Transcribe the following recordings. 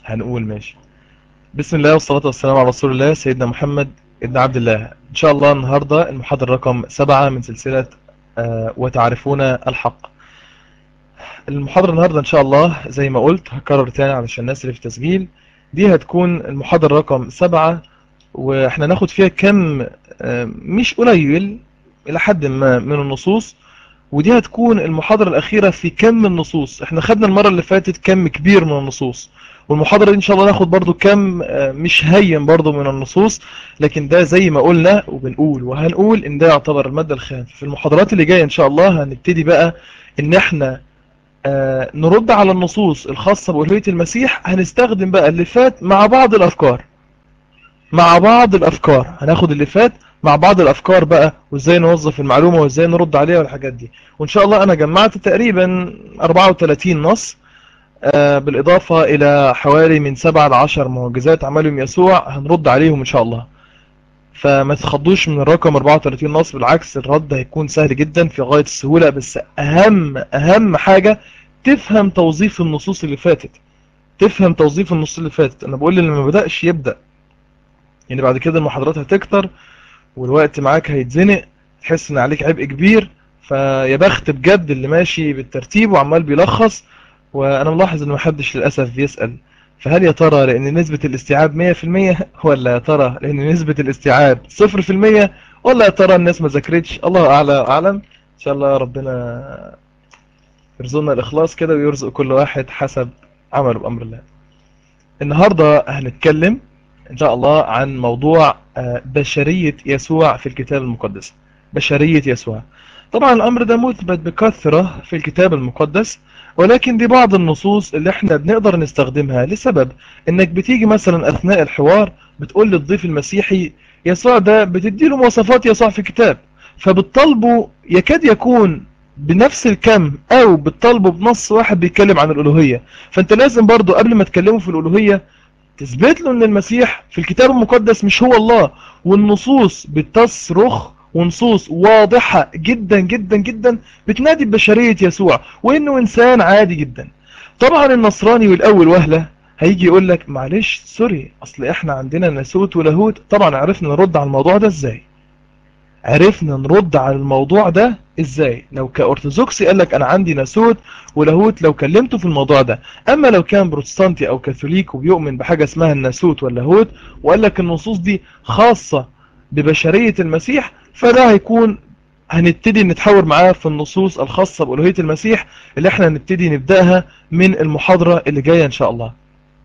هنقول ماشي بسم الله والصلاة والسلام على رسول الله سيدنا محمد ابن عبد الله إن شاء الله النهاردة المحاضرة رقم سبعة من سلسلة آه، وتعرفون الحق المحاضرة النهاردة إن شاء الله زي ما قلت هكرر تاني علشان الناس اللي في التسجيل دي هتكون المحاضرة رقم سبعة وإحنا ناخد فيها كم آه، مش قليل إلى حد ما من النصوص ودي هتكون المحاضرة الأخيرة في كم النصوص احنا خدنا المرة اللي فاتت كم كبير من النصوص والمحاضرة دي إن شاء الله ناخد برضو كم آه، مش هين برضو من النصوص لكن ده زي ما قلنا وبنقول وهنقول إن ده يعتبر المادة الخام في المحاضرات اللي جاية إن شاء الله هنبتدي بقى إن احنا آه، نرد على النصوص الخاصة بألوهية المسيح هنستخدم بقى اللي فات مع بعض الأفكار مع بعض الأفكار هناخد اللي فات مع بعض الأفكار بقى وإزاي نوظف المعلومة وإزاي نرد عليها والحاجات دي وإن شاء الله أنا جمعت تقريبا 34 نص آه، بالإضافة إلى حوالي من 7 ل 10 معجزات عملهم يسوع هنرد عليهم إن شاء الله فما تخضوش من الرقم 34 نص بالعكس الرد هيكون سهل جدا في غاية السهولة بس أهم أهم حاجة تفهم توظيف النصوص اللي فاتت تفهم توظيف النصوص اللي فاتت أنا بقول اللي ما بدأش يبدأ يعني بعد كده المحاضرات هتكتر والوقت معاك هيتزنق تحس ان عليك عبء كبير فيا بخت بجد اللي ماشي بالترتيب وعمال بيلخص وانا ملاحظ ان محدش للاسف بيسأل فهل يا ترى لان نسبة الاستيعاب 100% ولا يا ترى لان نسبة الاستيعاب 0% ولا يا ترى الناس ما ذاكرتش الله اعلى اعلم ان شاء الله ربنا يرزقنا الاخلاص كده ويرزق كل واحد حسب عمله بامر الله النهارده هنتكلم ان شاء الله عن موضوع آه، بشرية يسوع في الكتاب المقدس بشرية يسوع طبعا الامر ده مثبت بكثرة في الكتاب المقدس ولكن دي بعض النصوص اللي احنا بنقدر نستخدمها لسبب انك بتيجي مثلا اثناء الحوار بتقول للضيف المسيحي يسوع ده بتديله مواصفات يسوع في الكتاب فبتطالبه يكاد يكون بنفس الكم او بتطالبه بنص واحد بيتكلم عن الالوهية فانت لازم برضو قبل ما تكلمه في الالوهية تثبت له ان المسيح في الكتاب المقدس مش هو الله والنصوص بتصرخ ونصوص واضحة جدا جدا جدا بتنادي ببشرية يسوع وانه انسان عادي جدا طبعا النصراني والاول وهلة هيجي يقول لك معلش سوري اصل احنا عندنا ناسوت ولاهوت طبعا عرفنا نرد على الموضوع ده ازاي عرفنا نرد على الموضوع ده ازاي لو كأرثوذكسي قال لك انا عندي ناسوت ولاهوت لو كلمته في الموضوع ده اما لو كان بروتستانتي او كاثوليك وبيؤمن بحاجة اسمها الناسوت واللاهوت وقال لك النصوص دي خاصة ببشرية المسيح فده هيكون هنبتدي نتحاور معاه في النصوص الخاصة بألوهية المسيح اللي احنا هنبتدي نبدأها من المحاضرة اللي جاية ان شاء الله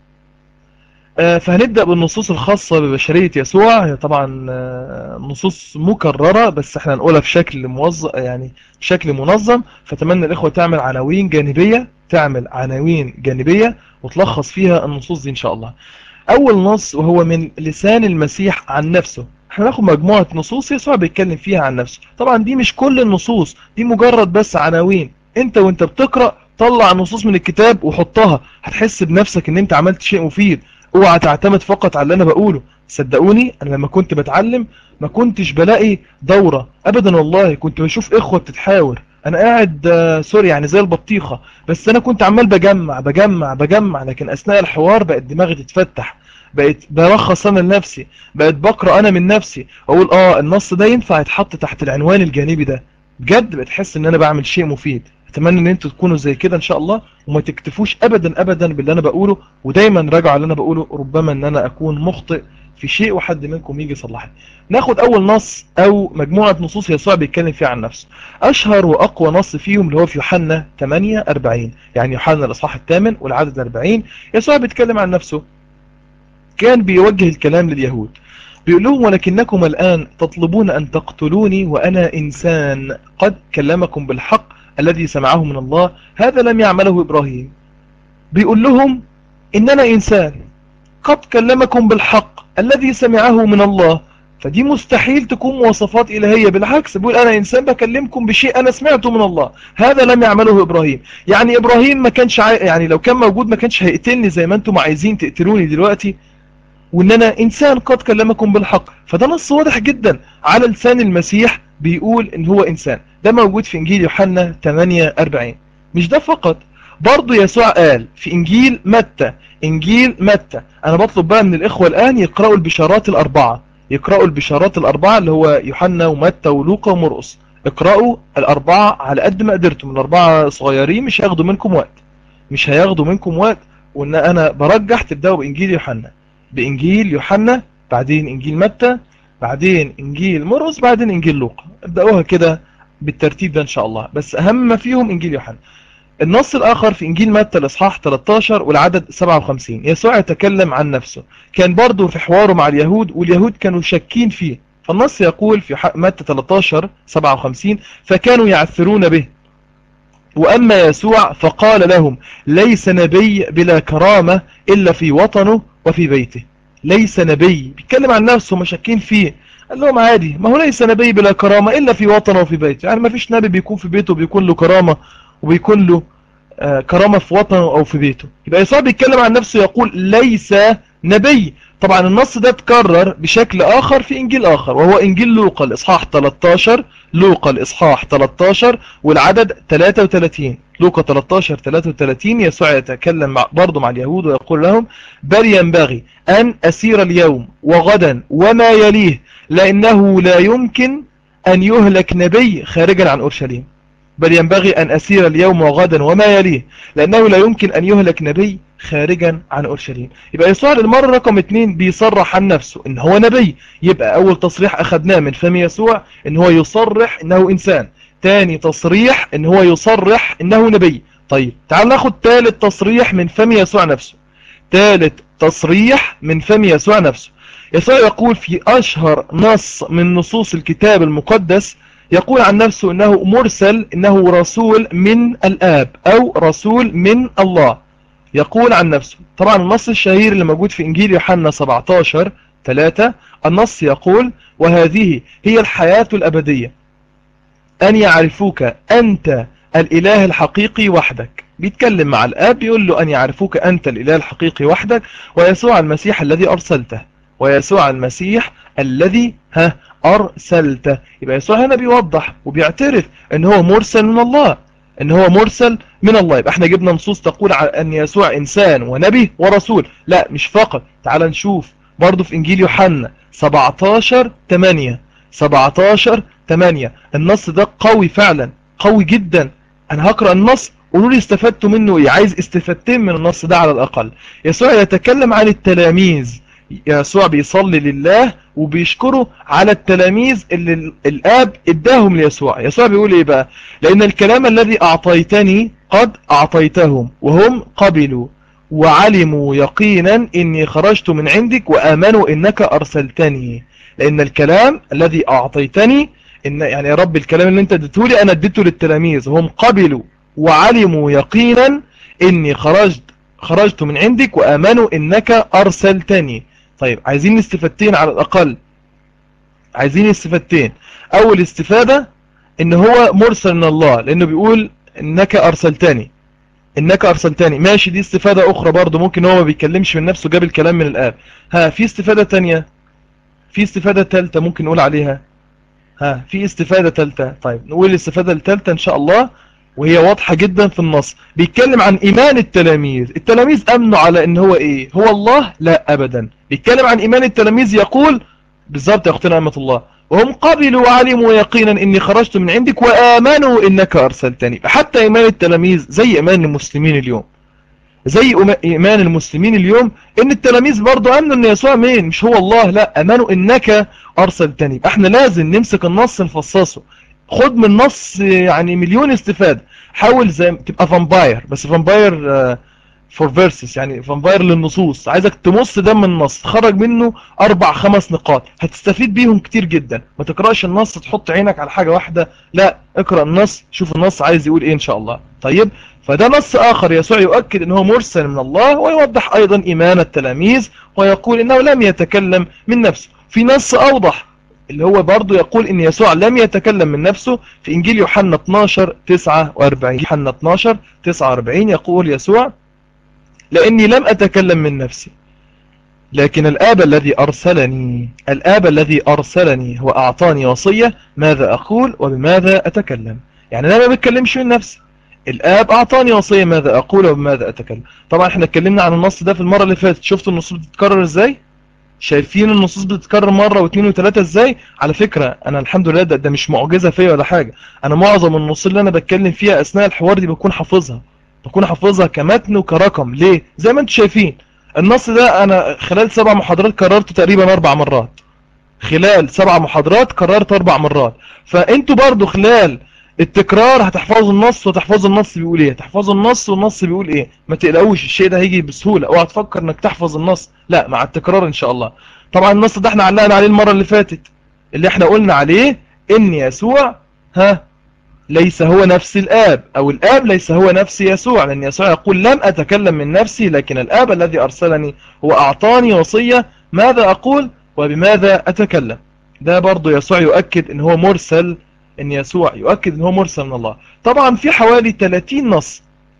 آه، فهنبدأ بالنصوص الخاصة ببشرية يسوع هي طبعا آه، نصوص مكررة بس احنا هنقولها بشكل موظف يعني بشكل منظم فتمنى الإخوة تعمل عناوين جانبية تعمل عناوين جانبية وتلخص فيها النصوص دي إن شاء الله أول نص وهو من لسان المسيح عن نفسه احنا هناخد مجموعة نصوص يسوع بيتكلم فيها عن نفسه طبعا دي مش كل النصوص دي مجرد بس عناوين انت وانت بتقرأ طلع نصوص من الكتاب وحطها هتحس بنفسك ان انت عملت شيء مفيد اوعى تعتمد فقط على اللي انا بقوله صدقوني انا لما كنت بتعلم ما كنتش بلاقي دورة ابدا والله كنت بشوف اخوة بتتحاور انا قاعد آه، سوري يعني زي البطيخة بس انا كنت عمال بجمع بجمع بجمع لكن اثناء الحوار بقت دماغي تتفتح بقيت برخص انا لنفسي بقيت بقرا انا من نفسي اقول اه النص ده ينفع يتحط تحت العنوان الجانبي ده بجد بتحس ان انا بعمل شيء مفيد اتمنى ان انتوا تكونوا زي كده ان شاء الله وما تكتفوش ابدا ابدا باللي انا بقوله ودايما راجعوا اللي انا بقوله ربما ان انا اكون مخطئ في شيء وحد منكم يجي يصلحني ناخد اول نص او مجموعة نصوص يسوع بيتكلم فيها عن نفسه اشهر واقوى نص فيهم اللي هو في يوحنا 8 40 يعني يوحنا الاصحاح الثامن والعدد 40 يسوع بيتكلم عن نفسه كان بيوجه الكلام لليهود بيقول لهم ولكنكم الآن تطلبون أن تقتلوني وأنا إنسان قد كلمكم بالحق الذي سمعه من الله هذا لم يعمله إبراهيم بيقول لهم إننا إنسان قد كلمكم بالحق الذي سمعه من الله فدي مستحيل تكون مواصفات إلهية بالعكس بيقول أنا إنسان بكلمكم بشيء أنا سمعته من الله هذا لم يعمله إبراهيم يعني إبراهيم ما كانش عاي... يعني لو كان موجود ما كانش هيقتلني زي ما أنتم عايزين تقتلوني دلوقتي وان انا انسان قد كلمكم بالحق فده نص واضح جدا على لسان المسيح بيقول ان هو انسان ده موجود في انجيل يوحنا 48 مش ده فقط برضو يسوع قال في انجيل متى انجيل متى انا بطلب بقى من الاخوة الان يقرأوا البشارات الاربعة يقرأوا البشارات الاربعة اللي هو يوحنا ومتى ولوقا ومرقس اقرأوا الاربعة على قد ما قدرتم الاربعة صغيرين مش هياخدوا منكم وقت مش هياخدوا منكم وقت وان انا برجح تبدأوا بانجيل يوحنا بانجيل يوحنا بعدين انجيل متى بعدين انجيل مرقس بعدين انجيل لوقا ابدأوها كده بالترتيب ده ان شاء الله بس اهم ما فيهم انجيل يوحنا النص الآخر في إنجيل متى الإصحاح 13 والعدد 57 يسوع يتكلم عن نفسه كان برضه في حواره مع اليهود واليهود كانوا شاكين فيه فالنص يقول في متى 13 57 فكانوا يعثرون به وأما يسوع فقال لهم ليس نبي بلا كرامة إلا في وطنه وفي بيته ليس نبي بيتكلم عن نفسه مشاكين فيه قال لهم عادي ما هو ليس نبي بلا كرامة إلا في وطنه وفي بيته يعني ما فيش نبي بيكون في بيته بيكون له كرامة وبيكون له آه، كرامة في وطنه أو في بيته يبقى يسوع بيتكلم عن نفسه يقول ليس نبي طبعا النص ده اتكرر بشكل آخر في إنجيل آخر وهو إنجيل لوقا الإصحاح 13 لوقا الإصحاح 13 والعدد 33 لوقا 13 33 يسوع يتكلم مع برضه مع اليهود ويقول لهم بل ينبغي أن أسير اليوم وغدا وما يليه لأنه لا يمكن أن يهلك نبي خارجا عن أورشليم بل ينبغي أن أسير اليوم وغدا وما يليه لأنه لا يمكن أن يهلك نبي خارجا عن أورشليم يبقى يسوع المرة رقم اتنين بيصرح عن نفسه إن هو نبي يبقى أول تصريح أخذناه من فم يسوع إن هو يصرح إنه إنسان تاني تصريح إن هو يصرح إنه نبي طيب تعال ناخد ثالث تصريح من فم يسوع نفسه ثالث تصريح من فم يسوع نفسه يسوع يقول في أشهر نص من نصوص الكتاب المقدس يقول عن نفسه انه مرسل انه رسول من الاب او رسول من الله يقول عن نفسه طبعا النص الشهير اللي موجود في انجيل يوحنا 17 3 النص يقول وهذه هي الحياة الابدية ان يعرفوك انت الاله الحقيقي وحدك بيتكلم مع الاب يقول له ان يعرفوك انت الاله الحقيقي وحدك ويسوع المسيح الذي ارسلته ويسوع المسيح الذي ها أرسلت يبقى يسوع هنا بيوضح وبيعترف ان هو مرسل من الله ان هو مرسل من الله يبقى احنا جبنا نصوص تقول ان يسوع انسان ونبي ورسول لا مش فقط تعال نشوف برضو في انجيل يوحنا 17 8 17 8 النص ده قوي فعلا قوي جدا انا هقرأ النص قولوا لي استفدتوا منه ايه عايز استفدتين من النص ده على الاقل يسوع يتكلم عن التلاميذ يسوع بيصلي لله وبيشكره على التلاميذ اللي الآب اداهم ليسوع يسوع بيقول ايه بقى لأن الكلام الذي أعطيتني قد أعطيتهم وهم قبلوا وعلموا يقينا إني خرجت من عندك وآمنوا إنك أرسلتني لأن الكلام الذي أعطيتني إن يعني يا رب الكلام اللي أنت اديته لي أنا اديته للتلاميذ هم قبلوا وعلموا يقينا إني خرجت خرجت من عندك وآمنوا إنك أرسلتني طيب عايزين استفادتين على الأقل عايزين استفادتين أول استفادة إن هو مرسل من الله لأنه بيقول إنك أرسلتني إنك أرسلتني ماشي دي استفادة أخرى برضو ممكن هو ما بيتكلمش من نفسه جاب الكلام من الآب ها في استفادة تانية في استفادة تالتة ممكن نقول عليها ها في استفادة تالتة طيب نقول الاستفادة التالتة إن شاء الله وهي واضحة جدا في النص بيتكلم عن إيمان التلاميذ التلاميذ أمنوا على إن هو إيه هو الله لا أبدا بيتكلم عن إيمان التلاميذ يقول بالظبط يا أختنا أمة الله وهم قبلوا وعلموا يقينا إني خرجت من عندك وآمنوا إنك أرسلتني حتى إيمان التلاميذ زي إيمان المسلمين اليوم زي إيمان المسلمين اليوم إن التلاميذ برضو أمنوا إن يسوع مين مش هو الله لا أمنوا إنك أرسلتني احنا لازم نمسك النص نفصصه خد من النص يعني مليون استفادة حاول زي تبقى فامباير بس فامباير فور فيرسس يعني فامباير للنصوص عايزك تمص ده من النص تخرج منه اربع خمس نقاط هتستفيد بيهم كتير جدا ما تقرأش النص تحط عينك على حاجة واحدة لا اقرأ النص شوف النص عايز يقول ايه ان شاء الله طيب فده نص اخر يسوع يؤكد ان هو مرسل من الله ويوضح ايضا ايمان التلاميذ ويقول انه لم يتكلم من نفسه في نص اوضح اللي هو برضو يقول ان يسوع لم يتكلم من نفسه في انجيل يوحنا 12 49 يوحنا 12 49 يقول يسوع لاني لم اتكلم من نفسي لكن الآب الذي أرسلني الآب الذي أرسلني هو أعطاني وصية ماذا أقول وبماذا أتكلم يعني أنا ما بتكلمش من نفسي الآب أعطاني وصية ماذا أقول وبماذا أتكلم طبعا احنا اتكلمنا عن النص ده في المرة اللي فاتت شفتوا النصوص بتتكرر ازاي شايفين النصوص بتتكرر مرة واثنين وثلاثة ازاي على فكرة انا الحمد لله ده, ده مش معجزة فيا ولا حاجة انا معظم النصوص اللي انا بتكلم فيها اثناء الحوار دي بكون حافظها بكون حافظها كمتن وكرقم ليه زي ما انتم شايفين النص ده انا خلال سبع محاضرات كررته تقريبا اربع مرات خلال سبع محاضرات كررت اربع مرات فانتوا برضو خلال التكرار هتحفظوا النص وتحفظوا النص بيقول ايه هتحفظوا النص والنص بيقول ايه ما تقلقوش الشيء ده هيجي بسهولة اوعى تفكر انك تحفظ النص لا مع التكرار ان شاء الله طبعا النص ده احنا علقنا عليه المرة اللي فاتت اللي احنا قلنا عليه ان يسوع ها ليس هو نفس الآب أو الآب ليس هو نفس يسوع لأن يسوع يقول لم أتكلم من نفسي لكن الآب الذي أرسلني هو أعطاني وصية ماذا أقول وبماذا أتكلم ده برضو يسوع يؤكد ان هو مرسل ان يسوع يؤكد ان هو مرسل من الله طبعا في حوالي 30 نص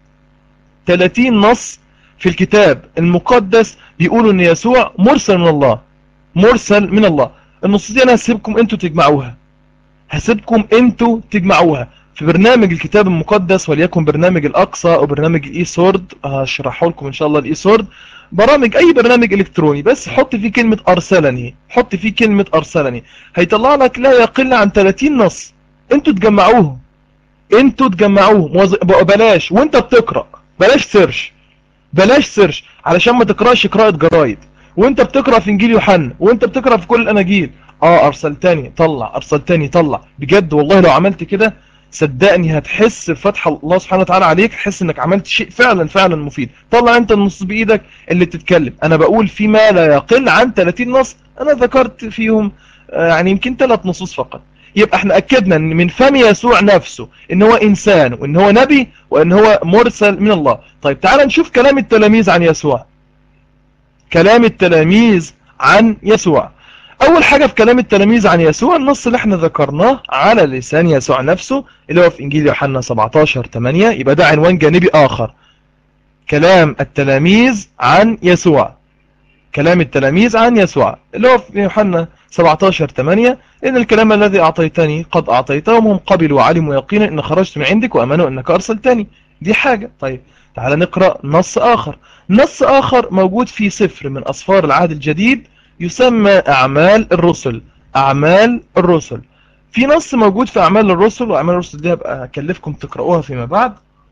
30 نص في الكتاب المقدس بيقولوا ان يسوع مرسل من الله مرسل من الله النص دي انا هسيبكم انتوا تجمعوها هسيبكم انتوا تجمعوها في برنامج الكتاب المقدس وليكن برنامج الاقصى او برنامج الاي سورد هشرحه لكم ان شاء الله الاي سورد برامج اي برنامج الكتروني بس حط فيه كلمة ارسلني حط فيه كلمة ارسلني هيطلع لك لا يقل عن 30 نص انتوا تجمعوهم انتوا تجمعوهم بلاش وانت بتقرأ بلاش سيرش بلاش سيرش علشان ما تقرأش قراءة جرايد وانت بتقرأ في انجيل يوحنا وانت بتقرأ في كل الاناجيل اه ارسلتني طلع ارسلتني طلع بجد والله لو عملت كده صدقني هتحس بفتح الله سبحانه وتعالى عليك تحس انك عملت شيء فعلا فعلا مفيد طلع انت النص بايدك اللي تتكلم انا بقول فيما لا يقل عن 30 نص انا ذكرت فيهم يعني يمكن ثلاث نصوص فقط يبقى احنا اكدنا ان من فم يسوع نفسه ان هو انسان وان هو نبي وان هو مرسل من الله طيب تعال نشوف كلام التلاميذ عن يسوع كلام التلاميذ عن يسوع اول حاجة في كلام التلاميذ عن يسوع النص اللي احنا ذكرناه على لسان يسوع نفسه اللي هو في انجيل يوحنا 17 8 يبقى ده عنوان جانبي اخر كلام التلاميذ عن يسوع كلام التلاميذ عن يسوع اللي هو في يوحنا 17 8 إن الكلام الذي أعطيتني قد أعطيتهم هم قبلوا وعلموا يقينا إن خرجت من عندك وأمنوا أنك أرسلتني دي حاجة طيب تعال نقرأ نص آخر نص آخر موجود في سفر من أصفار العهد الجديد يسمى أعمال الرسل أعمال الرسل في نص موجود في أعمال الرسل وأعمال الرسل دي هبقى أكلفكم تقرأوها فيما بعد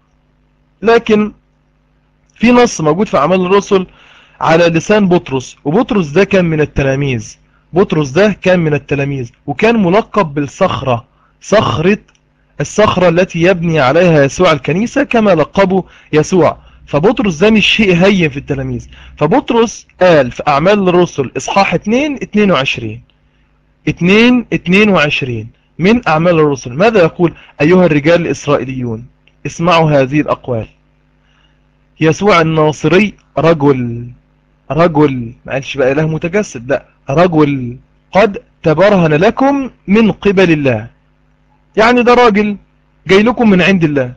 لكن في نص موجود في أعمال الرسل على لسان بطرس وبطرس ده كان من التلاميذ بطرس ده كان من التلاميذ وكان ملقب بالصخرة صخرة الصخرة التي يبني عليها يسوع الكنيسة كما لقبه يسوع فبطرس ده مش شيء هين في التلاميذ فبطرس قال في أعمال الرسل إصحاح 2 22 2 22 من أعمال الرسل ماذا يقول أيها الرجال الإسرائيليون اسمعوا هذه الأقوال يسوع الناصري رجل رجل ما قالش بقى إله متجسد لا رجل قد تبرهن لكم من قبل الله يعني ده راجل جاي لكم من عند الله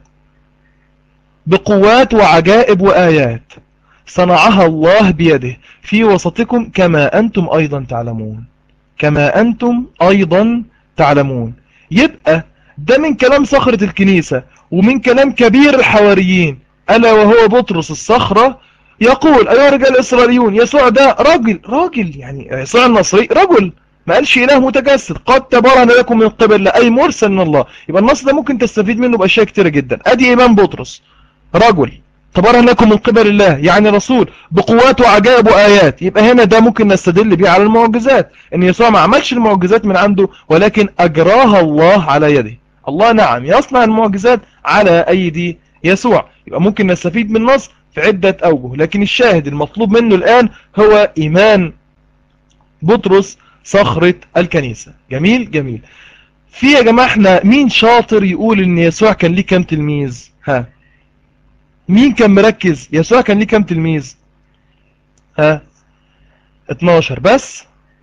بقوات وعجائب وآيات صنعها الله بيده في وسطكم كما أنتم أيضا تعلمون كما أنتم أيضا تعلمون يبقى ده من كلام صخرة الكنيسة ومن كلام كبير الحواريين ألا وهو بطرس الصخرة يقول أيها الرجال الإسرائيليون يسوع ده راجل راجل يعني يسوع النصري رجل ما قالش إله متجسد قد تبرهن لكم من قبل الله أي مرسل من الله يبقى النص ده ممكن تستفيد منه بأشياء كتيرة جدا أدي إيمان بطرس رجل تبرهن لكم من قبل الله يعني رسول بقوات وعجائب وآيات يبقى هنا ده ممكن نستدل بيه على المعجزات ان يسوع ما عملش المعجزات من عنده ولكن أجراها الله على يده الله نعم يصنع المعجزات على أيدي يسوع يبقى ممكن نستفيد من النص في عدة أوجه لكن الشاهد المطلوب منه الآن هو إيمان بطرس صخرة الكنيسة جميل جميل في يا جماعة احنا مين شاطر يقول ان يسوع كان ليه كام تلميذ ها مين كان مركز يسوع كان ليه كام تلميذ ها 12 بس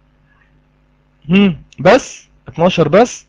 هم بس 12 بس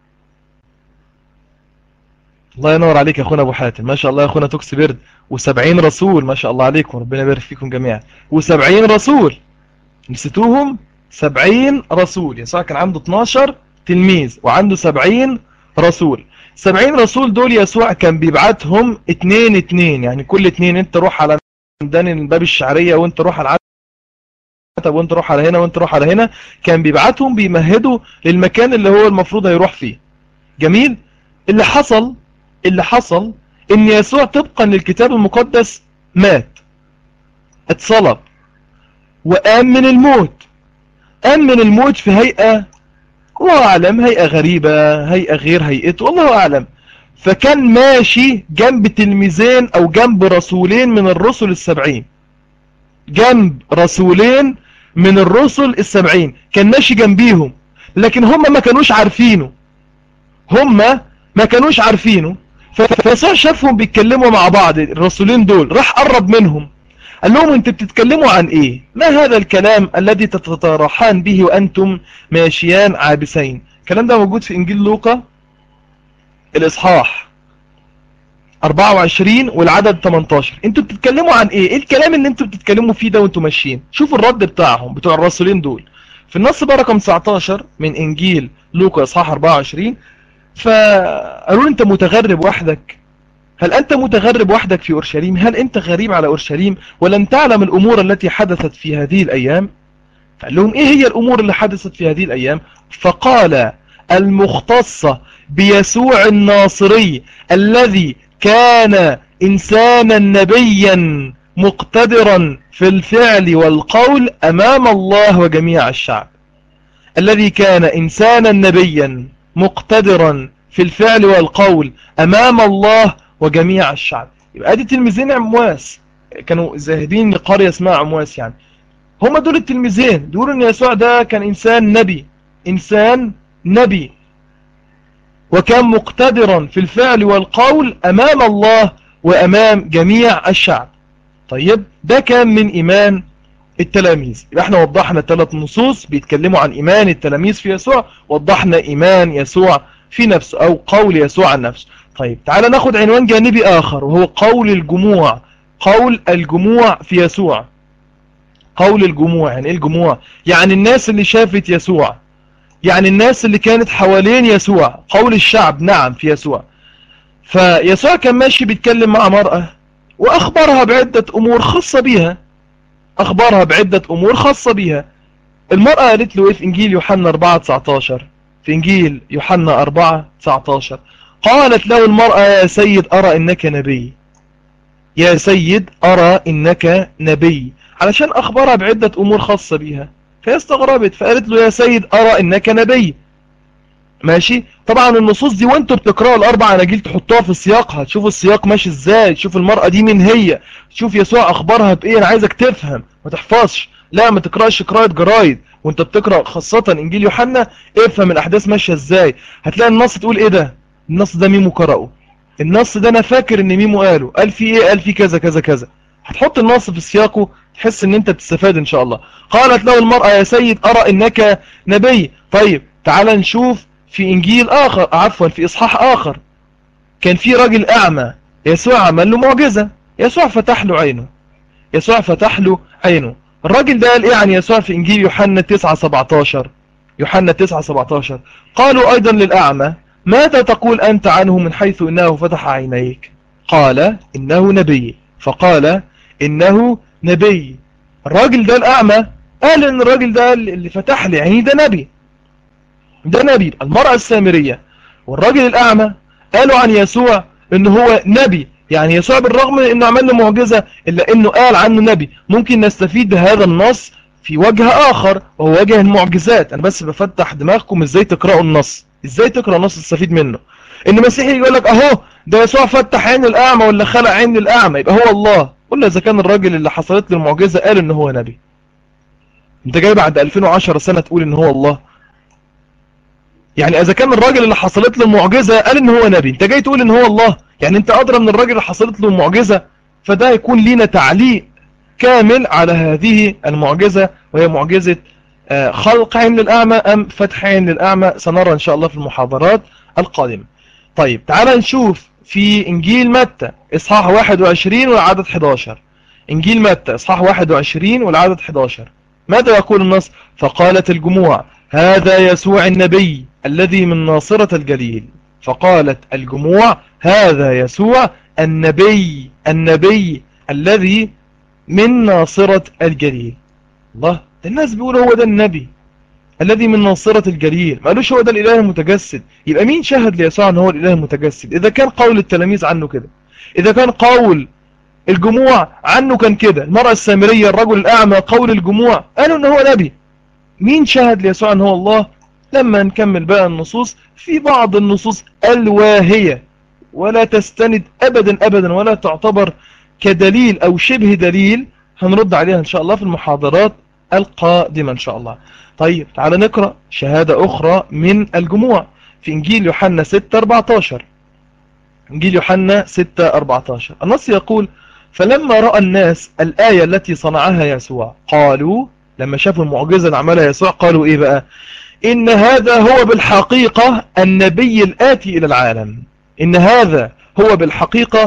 الله ينور عليك يا اخونا ابو حاتم ما شاء الله يا اخونا توكس بيرد و70 رسول ما شاء الله عليكم ربنا يبارك فيكم جميعا و70 رسول نسيتوهم 70 رسول يسوع كان عنده 12 تلميذ وعنده 70 رسول 70 رسول دول يسوع كان بيبعتهم اتنين اتنين يعني كل اتنين انت روح على ميدان الباب الشعرية وانت روح على العتب وانت روح على هنا وانت روح على هنا كان بيبعتهم بيمهدوا للمكان اللي هو المفروض هيروح فيه جميل اللي حصل اللي حصل ان يسوع طبقا للكتاب المقدس مات اتصلب وقام من الموت قام من الموت في هيئة الله أعلم هيئة غريبة هيئة غير هيئته الله أعلم فكان ماشي جنب تلميذين أو جنب رسولين من الرسل السبعين جنب رسولين من الرسل السبعين كان ماشي جنبيهم لكن هم ما كانوش عارفينه هم ما كانوش عارفينه فيسوع شافهم بيتكلموا مع بعض الرسولين دول راح قرب منهم قال لهم انت بتتكلموا عن ايه ما هذا الكلام الذي تتطرحان به وانتم ماشيان عابسين الكلام ده موجود في انجيل لوقا الاصحاح 24 والعدد 18 انتوا بتتكلموا عن ايه ايه الكلام اللي انتوا بتتكلموا فيه ده وانتوا ماشيين شوفوا الرد بتاعهم بتوع الرسولين دول في النص بقى رقم 19 من انجيل لوقا اصحاح 24 فقالوا له انت متغرب وحدك هل أنت متغرب وحدك في أورشليم هل أنت غريب على أورشليم ولم تعلم الأمور التي حدثت في هذه الأيام فقال لهم إيه هي الأمور اللي حدثت في هذه الأيام فقال المختصة بيسوع الناصري الذي كان إنسانا نبيا مقتدرا في الفعل والقول أمام الله وجميع الشعب الذي كان إنسانا نبيا مقتدرا في الفعل والقول أمام الله وجميع الشعب يبقى ادي تلميذين عمواس كانوا زاهدين لقرية اسمها عمواس يعني هم دول التلميذين بيقولوا ان يسوع ده كان انسان نبي انسان نبي وكان مقتدرا في الفعل والقول امام الله وامام جميع الشعب طيب ده كان من ايمان التلاميذ يبقى احنا وضحنا ثلاث نصوص بيتكلموا عن ايمان التلاميذ في يسوع وضحنا ايمان يسوع في نفسه او قول يسوع عن نفسه طيب تعال ناخد عنوان جانبي آخر وهو قول الجموع قول الجموع في يسوع قول الجموع يعني ايه الجموع يعني الناس اللي شافت يسوع يعني الناس اللي كانت حوالين يسوع قول الشعب نعم في يسوع فيسوع كان ماشي بيتكلم مع مرأة وأخبرها بعدة أمور خاصة بيها أخبرها بعدة أمور خاصة بيها المرأة قالت له إيه في إنجيل يوحنا 4 19 في إنجيل يوحنا 4 19 قالت له المرأة يا سيد أرى إنك نبي يا سيد أرى إنك نبي علشان أخبرها بعدة أمور خاصة بيها فهي استغربت فقالت له يا سيد أرى إنك نبي ماشي طبعا النصوص دي وانتوا بتقرأوا الأربع أناجيل تحطوها في سياقها تشوفوا السياق ماشي إزاي تشوف المرأة دي مين هي تشوف يسوع أخبارها بإيه أنا عايزك تفهم ما تحفظش لا ما تقرأش قراءة جرايد وانت بتقرأ خاصة إنجيل يوحنا افهم الأحداث ماشية إزاي هتلاقي النص تقول إيه ده النص ده ميمو قرأه النص ده انا فاكر ان ميمو قاله قال في ايه قال في كذا كذا كذا هتحط النص في سياقه تحس ان انت بتستفاد ان شاء الله قالت له المرأة يا سيد ارى انك نبي طيب تعال نشوف في انجيل اخر عفوا في اصحاح اخر كان في راجل اعمى يسوع عمل له معجزة يسوع فتح له عينه يسوع فتح له عينه الراجل ده قال ايه عن يسوع في انجيل يوحنا 9 17 يوحنا 9 17 قالوا ايضا للاعمى ماذا تقول أنت عنه من حيث إنه فتح عينيك قال إنه نبي فقال إنه نبي الراجل ده الأعمى قال إن الراجل ده اللي فتح لي عيني ده نبي ده نبي المرأة السامرية والراجل الأعمى قالوا عن يسوع إن هو نبي يعني يسوع بالرغم من إنه عمل له معجزة إلا إنه قال عنه نبي ممكن نستفيد بهذا النص في وجه آخر وهو وجه المعجزات أنا بس بفتح دماغكم إزاي تقرأوا النص ازاي تقرا نص تستفيد منه ان مسيحي يقول لك اهو ده يسوع فتح عين الاعمى ولا خلع عين الاعمى يبقى هو الله قول له اذا كان الراجل اللي حصلت له المعجزه قال ان هو نبي انت جاي بعد 2010 سنه تقول ان هو الله يعني اذا كان الراجل اللي حصلت له المعجزه قال ان هو نبي انت جاي تقول ان هو الله يعني انت ادرى من الراجل اللي حصلت له المعجزه فده يكون لينا تعليق كامل على هذه المعجزه وهي معجزه خلق عين للأعمى أم فتح عين للأعمى سنرى إن شاء الله في المحاضرات القادمة طيب تعال نشوف في إنجيل متى إصحاح 21 والعدد 11 إنجيل متى إصحاح 21 والعدد 11 ماذا يقول النص فقالت الجموع هذا يسوع النبي الذي من ناصرة الجليل فقالت الجموع هذا يسوع النبي النبي الذي من ناصرة الجليل الله الناس بيقولوا هو ده النبي الذي من ناصرة الجليل ما قالوش هو ده الإله المتجسد يبقى مين شهد ليسوع أن هو الإله المتجسد إذا كان قول التلاميذ عنه كده إذا كان قول الجموع عنه كان كده المرأة السامرية الرجل الأعمى قول الجموع قالوا أن هو نبي مين شهد ليسوع أن هو الله لما نكمل بقى النصوص في بعض النصوص الواهية ولا تستند أبدا أبدا ولا تعتبر كدليل أو شبه دليل هنرد عليها إن شاء الله في المحاضرات القادمة إن شاء الله طيب تعال نقرأ شهادة أخرى من الجموع في إنجيل يوحنا 6 14 إنجيل يوحنا 6 14 النص يقول فلما رأى الناس الآية التي صنعها يسوع قالوا لما شافوا المعجزة اللي عملها يسوع قالوا إيه بقى إن هذا هو بالحقيقة النبي الآتي إلى العالم إن هذا هو بالحقيقة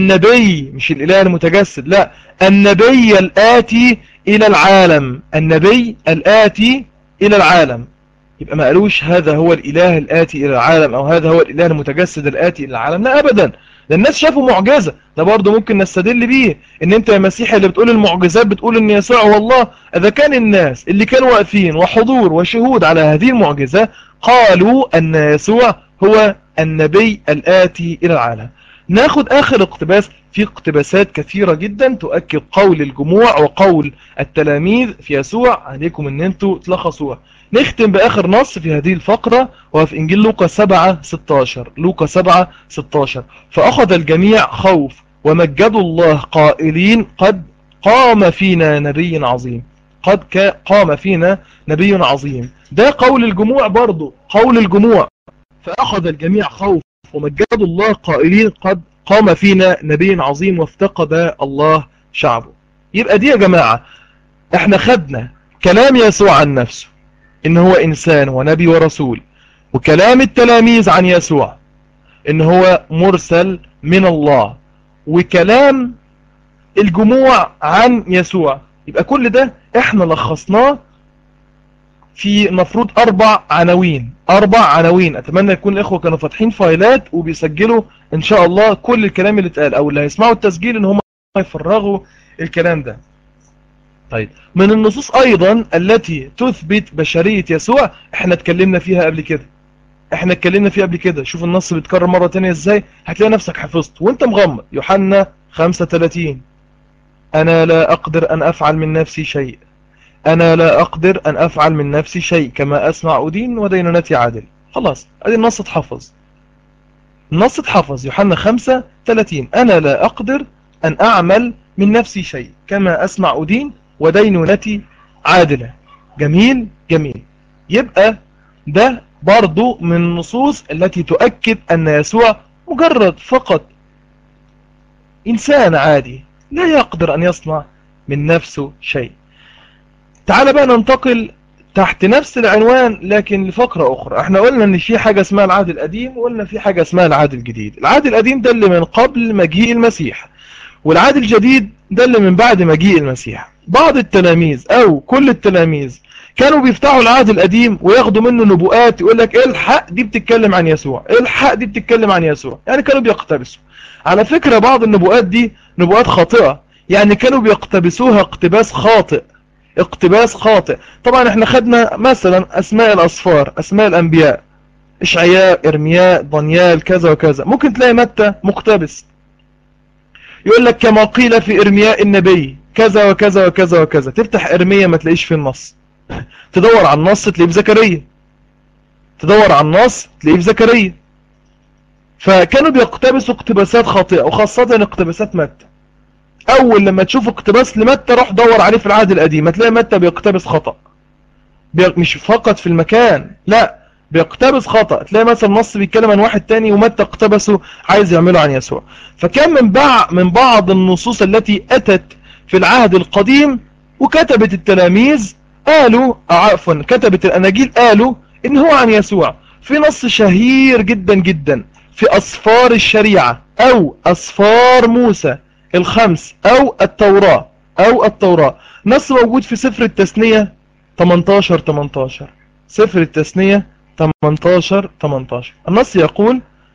النبي مش الإله المتجسد لا النبي الآتي إلى العالم النبي الآتي إلى العالم يبقى ما قالوش هذا هو الإله الآتي إلى العالم أو هذا هو الإله المتجسد الآتي إلى العالم لا أبدا ده الناس شافوا معجزة ده برضه ممكن نستدل بيه ان انت يا مسيحي اللي بتقول المعجزات بتقول ان يسوع هو الله اذا كان الناس اللي كانوا واقفين وحضور وشهود على هذه المعجزة قالوا ان يسوع هو النبي الآتي إلى العالم ناخد آخر اقتباس في اقتباسات كثيرة جدا تؤكد قول الجموع وقول التلاميذ في يسوع عليكم ان انتوا تلخصوها نختم بآخر نص في هذه الفقرة وهو في إنجيل لوقا 7 16 لوقا 7 16 فأخذ الجميع خوف ومجدوا الله قائلين قد قام فينا نبي عظيم قد قام فينا نبي عظيم ده قول الجموع برضو قول الجموع فأخذ الجميع خوف ومجدوا الله قائلين قد قام فينا نبي عظيم وافتقد الله شعبه يبقى دي يا جماعة احنا خدنا كلام يسوع عن نفسه ان هو انسان ونبي ورسول وكلام التلاميذ عن يسوع ان هو مرسل من الله وكلام الجموع عن يسوع يبقى كل ده احنا لخصناه في مفروض اربع عناوين اربع عناوين اتمنى يكون الاخوة كانوا فاتحين فايلات وبيسجلوا ان شاء الله كل الكلام اللي اتقال او اللي هيسمعوا التسجيل ان هم يفرغوا الكلام ده طيب من النصوص ايضا التي تثبت بشرية يسوع احنا اتكلمنا فيها قبل كده احنا اتكلمنا فيها قبل كده شوف النص بيتكرر مرة تانية ازاي هتلاقي نفسك حفظت وانت مغمض يوحنا 35 انا لا اقدر ان افعل من نفسي شيء انا لا اقدر ان افعل من نفسي شيء كما اسمع ادين ودينونتي عادل خلاص ادي النص اتحفظ النص اتحفظ يوحنا 5 30 انا لا اقدر ان اعمل من نفسي شيء كما اسمع ادين ودينونتي عادلة جميل جميل يبقى ده برضو من النصوص التي تؤكد أن يسوع مجرد فقط إنسان عادي لا يقدر أن يصنع من نفسه شيء تعال بقى ننتقل تحت نفس العنوان لكن لفقرة أخرى احنا قلنا ان في حاجة اسمها العهد القديم وقلنا في حاجة اسمها العهد الجديد العهد القديم ده اللي من قبل مجيء المسيح والعهد الجديد ده اللي من بعد مجيء المسيح بعض التلاميذ او كل التلاميذ كانوا بيفتحوا العهد القديم وياخدوا منه نبوءات يقول لك ايه الحق دي بتتكلم عن يسوع ايه الحق دي بتتكلم عن يسوع يعني كانوا بيقتبسوا على فكرة بعض النبوءات دي نبوءات خاطئة يعني كانوا بيقتبسوها اقتباس خاطئ اقتباس خاطئ طبعا احنا خدنا مثلا اسماء الاصفار اسماء الانبياء اشعياء ارمياء دانيال كذا وكذا ممكن تلاقي متى مقتبس يقول لك كما قيل في ارمياء النبي كذا وكذا وكذا وكذا تفتح ارمية ما تلاقيش في النص تدور على النص تلاقيه في زكريا تدور على النص تلاقيه في زكريا فكانوا بيقتبسوا اقتباسات خاطئة وخاصة اقتباسات متى اول لما تشوف اقتباس لمتى روح دور عليه في العهد القديم هتلاقي متى بيقتبس خطأ مش فقط في المكان لا بيقتبس خطأ تلاقي مثلا نص بيتكلم عن واحد تاني ومتى اقتبسه عايز يعمله عن يسوع فكان من بعض من بعض النصوص التي اتت في العهد القديم وكتبت التلاميذ قالوا عفوا كتبت الاناجيل قالوا ان هو عن يسوع في نص شهير جدا جدا في أصفار الشريعة أو أصفار موسى الخمس أو التوراة أو التوراة نص موجود في سفر التثنية 18 18 سفر التثنية 18 18 النص يقول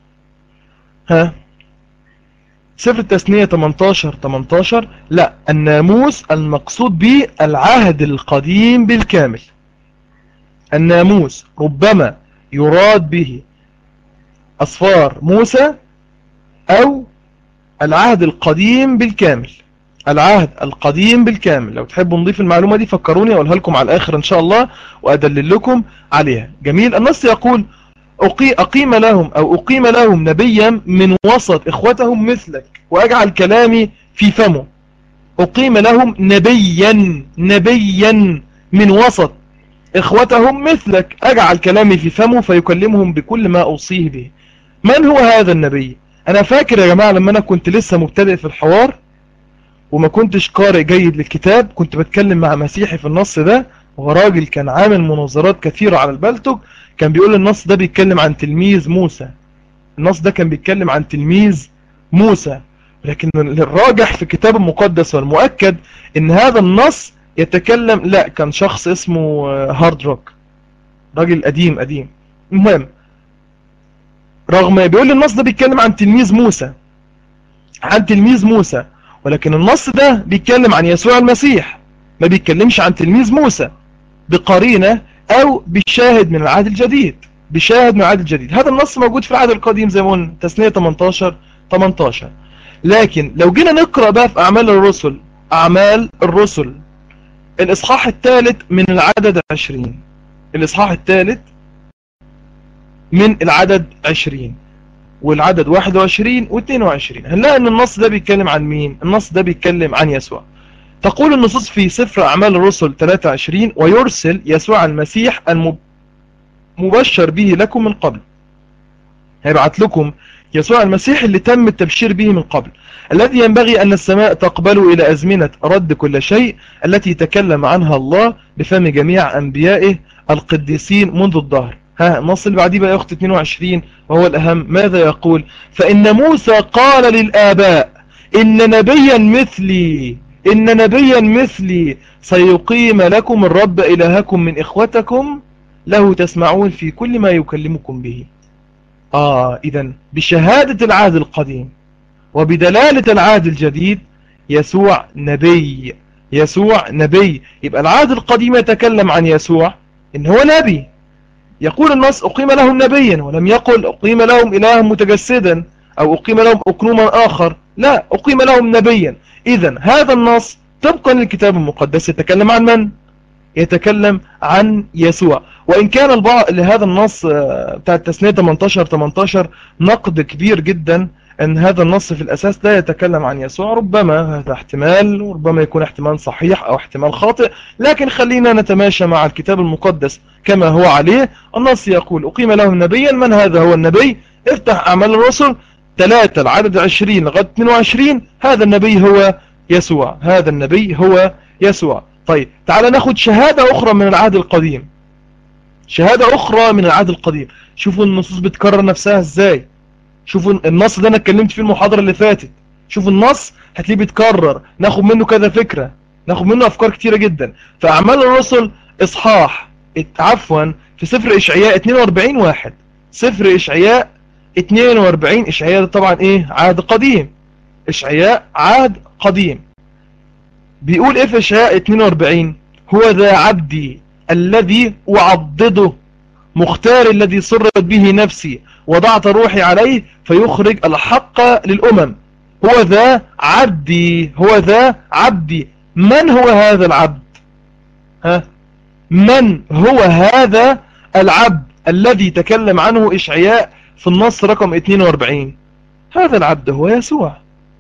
ها سفر التثنية 18 18 لا الناموس المقصود به العهد القديم بالكامل الناموس ربما يراد به أصفار موسى أو العهد القديم بالكامل العهد القديم بالكامل لو تحبوا نضيف المعلومة دي فكروني أقولها لكم على الآخر إن شاء الله وأدلل لكم عليها جميل النص يقول أقيم لهم أو أقيم لهم نبيا من وسط إخوتهم مثلك وأجعل كلامي في فمه أقيم لهم نبيا نبيا من وسط إخوتهم مثلك أجعل كلامي في فمه فيكلمهم بكل ما أوصيه به من هو هذا النبي أنا فاكر يا جماعة لما أنا كنت لسه مبتدئ في الحوار وما كنتش قارئ جيد للكتاب كنت بتكلم مع مسيحي في النص ده وراجل كان عامل مناظرات كثيرة على البلتوك كان بيقول النص ده بيتكلم عن تلميذ موسى النص ده كان بيتكلم عن تلميذ موسى لكن الراجح في الكتاب المقدس والمؤكد ان هذا النص يتكلم لا كان شخص اسمه هارد روك راجل قديم قديم المهم رغم بيقول النص ده بيتكلم عن تلميذ موسى عن تلميذ موسى ولكن النص ده بيتكلم عن يسوع المسيح ما بيتكلمش عن تلميذ موسى بقرينة او بشاهد من العهد الجديد بشاهد من العهد الجديد هذا النص موجود في العهد القديم زي ما قلنا تسنية 18 18 لكن لو جينا نقرأ بقى في أعمال الرسل أعمال الرسل الإصحاح الثالث من العدد 20 الإصحاح الثالث من العدد 20 والعدد 21 و22 هنلاقي ان النص ده بيتكلم عن مين النص ده بيتكلم عن يسوع تقول النصوص في سفر أعمال الرسل 23 ويرسل يسوع المسيح المبشر به لكم من قبل هيبعت لكم يسوع المسيح اللي تم التبشير به من قبل الذي ينبغي أن السماء تقبل إلى أزمنة رد كل شيء التي تكلم عنها الله بفم جميع أنبيائه القديسين منذ الظهر ها النص اللي بعديه بقى يا أخت 22 وهو الأهم ماذا يقول فإن موسى قال للآباء إن نبيا مثلي إن نبيا مثلي سيقيم لكم الرب إلهكم من إخوتكم له تسمعون في كل ما يكلمكم به آه إذا بشهادة العهد القديم وبدلالة العهد الجديد يسوع نبي يسوع نبي يبقى العهد القديم يتكلم عن يسوع إن هو نبي يقول النص أقيم لهم نبيا ولم يقل أقيم لهم إلها متجسدا أو أقيم لهم أقنوما آخر لا أقيم لهم نبيا إذا هذا النص طبقا للكتاب المقدس يتكلم عن من؟ يتكلم عن يسوع وإن كان البعض لهذا النص بتاع التسنية 18-18 نقد كبير جدا أن هذا النص في الأساس لا يتكلم عن يسوع ربما هذا احتمال وربما يكون احتمال صحيح أو احتمال خاطئ لكن خلينا نتماشى مع الكتاب المقدس كما هو عليه النص يقول أقيم لهم نبيا من هذا هو النبي افتح أعمال الرسل 3 العدد 20 لغاية 22 هذا النبي هو يسوع هذا النبي هو يسوع طيب تعال ناخد شهادة أخرى من العهد القديم شهادة أخرى من العهد القديم شوفوا النصوص بتكرر نفسها ازاي شوفوا النص ده أنا اتكلمت فيه المحاضرة اللي فاتت شوفوا النص هتلاقيه بيتكرر ناخد منه كذا فكرة ناخد منه أفكار كتيرة جدا فأعمال الرسل إصحاح عفوا في سفر إشعياء 42 واحد سفر إشعياء 42 إشعياء ده طبعا إيه عهد قديم إشعياء عهد قديم بيقول إيه في إشعياء 42 هو ذا عبدي الذي أعضده مختار الذي سرت به نفسي وضعت روحي عليه فيخرج الحق للأمم هو ذا عبدي هو ذا عبدي من هو هذا العبد ها من هو هذا العبد الذي تكلم عنه إشعياء في النص رقم 42 هذا العبد هو يسوع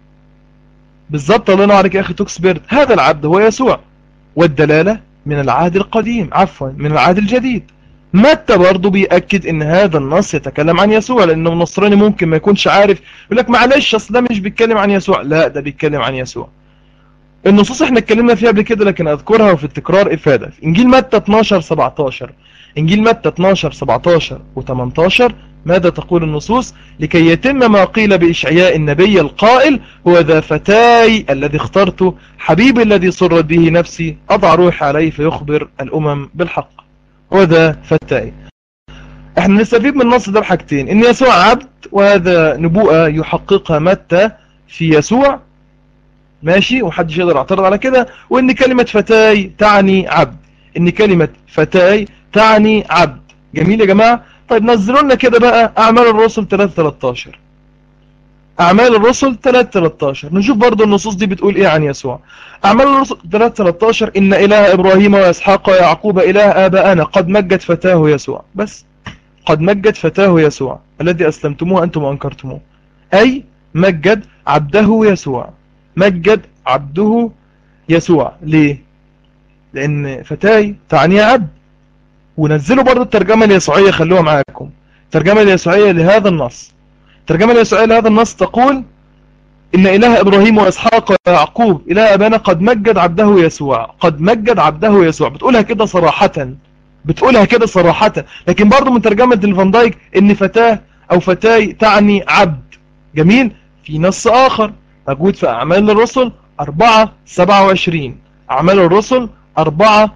بالضبط الله ينور عليك يا أخي توكسبيرت هذا العبد هو يسوع والدلالة من العهد القديم عفوا من العهد الجديد متى برضه بيأكد ان هذا النص يتكلم عن يسوع لانه النصراني ممكن ما يكونش عارف يقول لك معلش اصل ده مش بيتكلم عن يسوع لا ده بيتكلم عن يسوع النصوص احنا اتكلمنا فيها قبل كده لكن اذكرها وفي التكرار افادة في انجيل متى 12 17 انجيل متى 12 17 و18 ماذا تقول النصوص لكي يتم ما قيل بإشعياء النبي القائل هو ذا فتاي الذي اخترته حبيبي الذي سرت به نفسي أضع روحي عليه فيخبر الأمم بالحق هو ذا فتاي احنا نستفيد من النص ده بحاجتين ان يسوع عبد وهذا نبوءة يحققها متى في يسوع ماشي ومحدش يقدر يعترض على كده وان كلمة فتاي تعني عبد ان كلمة فتاي تعني عبد جميل يا جماعة طيب نزلوا لنا كده بقى اعمال الرسل 3 13 اعمال الرسل 3 13 نشوف برضو النصوص دي بتقول ايه عن يسوع اعمال الرسل 3 13 ان اله ابراهيم واسحاق ويعقوب اله ابائنا قد مجد فتاه يسوع بس قد مجد فتاه يسوع الذي اسلمتموه انتم وانكرتموه اي مجد عبده يسوع مجد عبده يسوع ليه لان فتاي تعني عبد ونزلوا برضو الترجمة اليسوعية خلوها معاكم الترجمة اليسوعية لهذا النص الترجمة اليسوعية لهذا النص تقول إن إله إبراهيم وإسحاق ويعقوب إله أبانا قد مجد عبده يسوع قد مجد عبده يسوع بتقولها كده صراحة بتقولها كده صراحة لكن برضو من ترجمة الفان دايك إن فتاة أو فتاي تعني عبد جميل في نص آخر موجود في أعمال الرسل 4 27 أعمال الرسل 4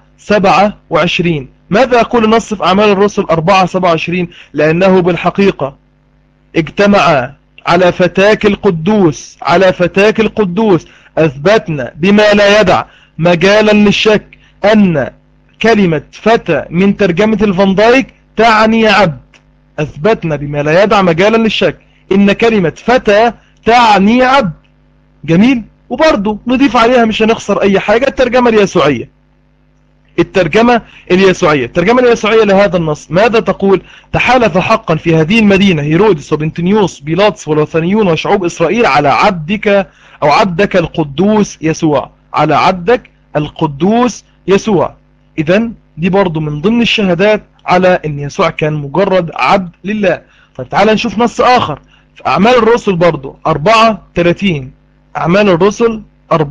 27 ماذا يقول النص في أعمال الرسل 4 27 لأنه بالحقيقة اجتمع على فتاك القدوس على فتاك القدوس أثبتنا بما لا يدع مجالا للشك أن كلمة فتى من ترجمة الفان دايك تعني عبد أثبتنا بما لا يدع مجالا للشك إن كلمة فتى تعني عبد جميل وبرضه نضيف عليها مش هنخسر أي حاجة الترجمة اليسوعية الترجمة اليسوعية الترجمة اليسوعية لهذا النص ماذا تقول تحالف حقا في هذه المدينة هيرودس وبنتنيوس بيلاطس والوثنيون وشعوب إسرائيل على عبدك أو عبدك القدوس يسوع على عبدك القدوس يسوع إذا دي برضو من ضمن الشهادات على أن يسوع كان مجرد عبد لله طيب تعالى نشوف نص آخر في أعمال الرسل برضو 34 أعمال الرسل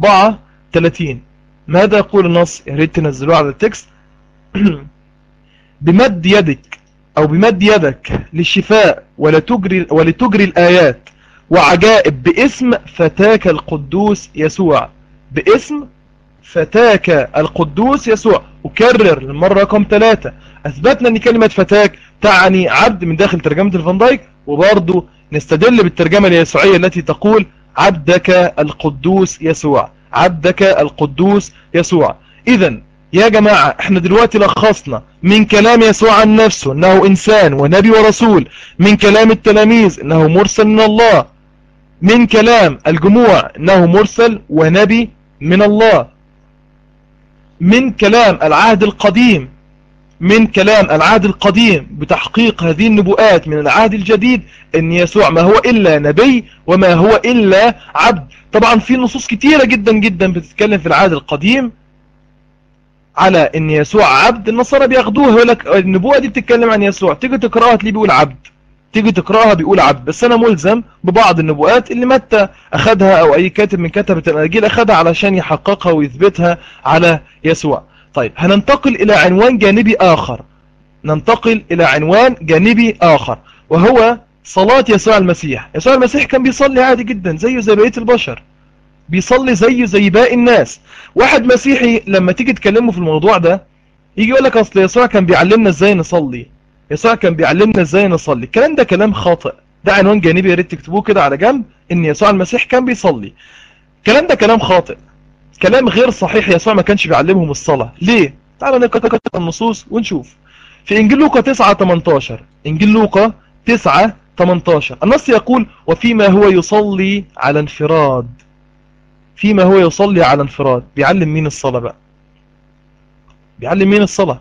34 ماذا يقول النص يا ريت تنزلوه على التكست بمد يدك أو بمد يدك للشفاء ولتجري, ولتجري الآيات وعجائب باسم فتاك القدوس يسوع باسم فتاك القدوس يسوع أكرر للمرة رقم ثلاثة أثبتنا أن كلمة فتاك تعني عبد من داخل ترجمة الفان دايك وبرضه نستدل بالترجمة اليسوعية التي تقول عبدك القدوس يسوع عبدك القدوس يسوع إذا يا جماعة احنا دلوقتي لخصنا من كلام يسوع عن نفسه انه انسان ونبي ورسول من كلام التلاميذ انه مرسل من الله من كلام الجموع انه مرسل ونبي من الله من كلام العهد القديم من كلام العهد القديم بتحقيق هذه النبوءات من العهد الجديد ان يسوع ما هو الا نبي وما هو الا عبد طبعا في نصوص كتيرة جدا جدا بتتكلم في العهد القديم على ان يسوع عبد النصارى بياخدوها يقول لك النبوءة دي بتتكلم عن يسوع تيجي تقراها تلاقيه بيقول عبد تيجي تقراها بيقول عبد بس انا ملزم ببعض النبوءات اللي متى اخدها او اي كاتب من كتبة الاناجيل اخدها علشان يحققها ويثبتها على يسوع طيب هننتقل الى عنوان جانبي اخر ننتقل الى عنوان جانبي اخر وهو صلاة يسوع المسيح يسوع المسيح كان بيصلي عادي جدا زيه زي بقية البشر بيصلي زيه زي باقي الناس واحد مسيحي لما تيجي تكلمه في الموضوع ده يجي يقول لك اصل يسوع كان بيعلمنا ازاي نصلي يسوع كان بيعلمنا ازاي نصلي الكلام ده كلام خاطئ ده عنوان جانبي يا ريت تكتبوه كده على جنب ان يسوع المسيح كان بيصلي الكلام ده كلام خاطئ كلام غير صحيح يسوع ما كانش بيعلمهم الصلاة ليه تعالوا نقرأ النصوص ونشوف في انجيل لوقا 9 18 انجيل لوقا 9 18 النص يقول وفيما هو يصلي على انفراد فيما هو يصلي على انفراد بيعلم مين الصلاة بقى بيعلم مين الصلاة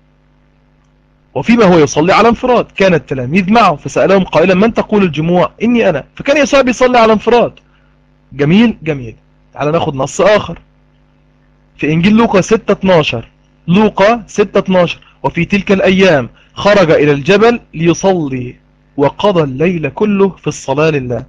وفيما هو يصلي على انفراد كان التلاميذ معه فسألهم قائلا من تقول الجموع إني أنا فكان يسوع بيصلي على انفراد جميل جميل تعال ناخد نص آخر في إنجيل لوقا 6-12 لوقا 6-12 وفي تلك الأيام خرج إلى الجبل ليصلي وقضى الليل كله في الصلاة لله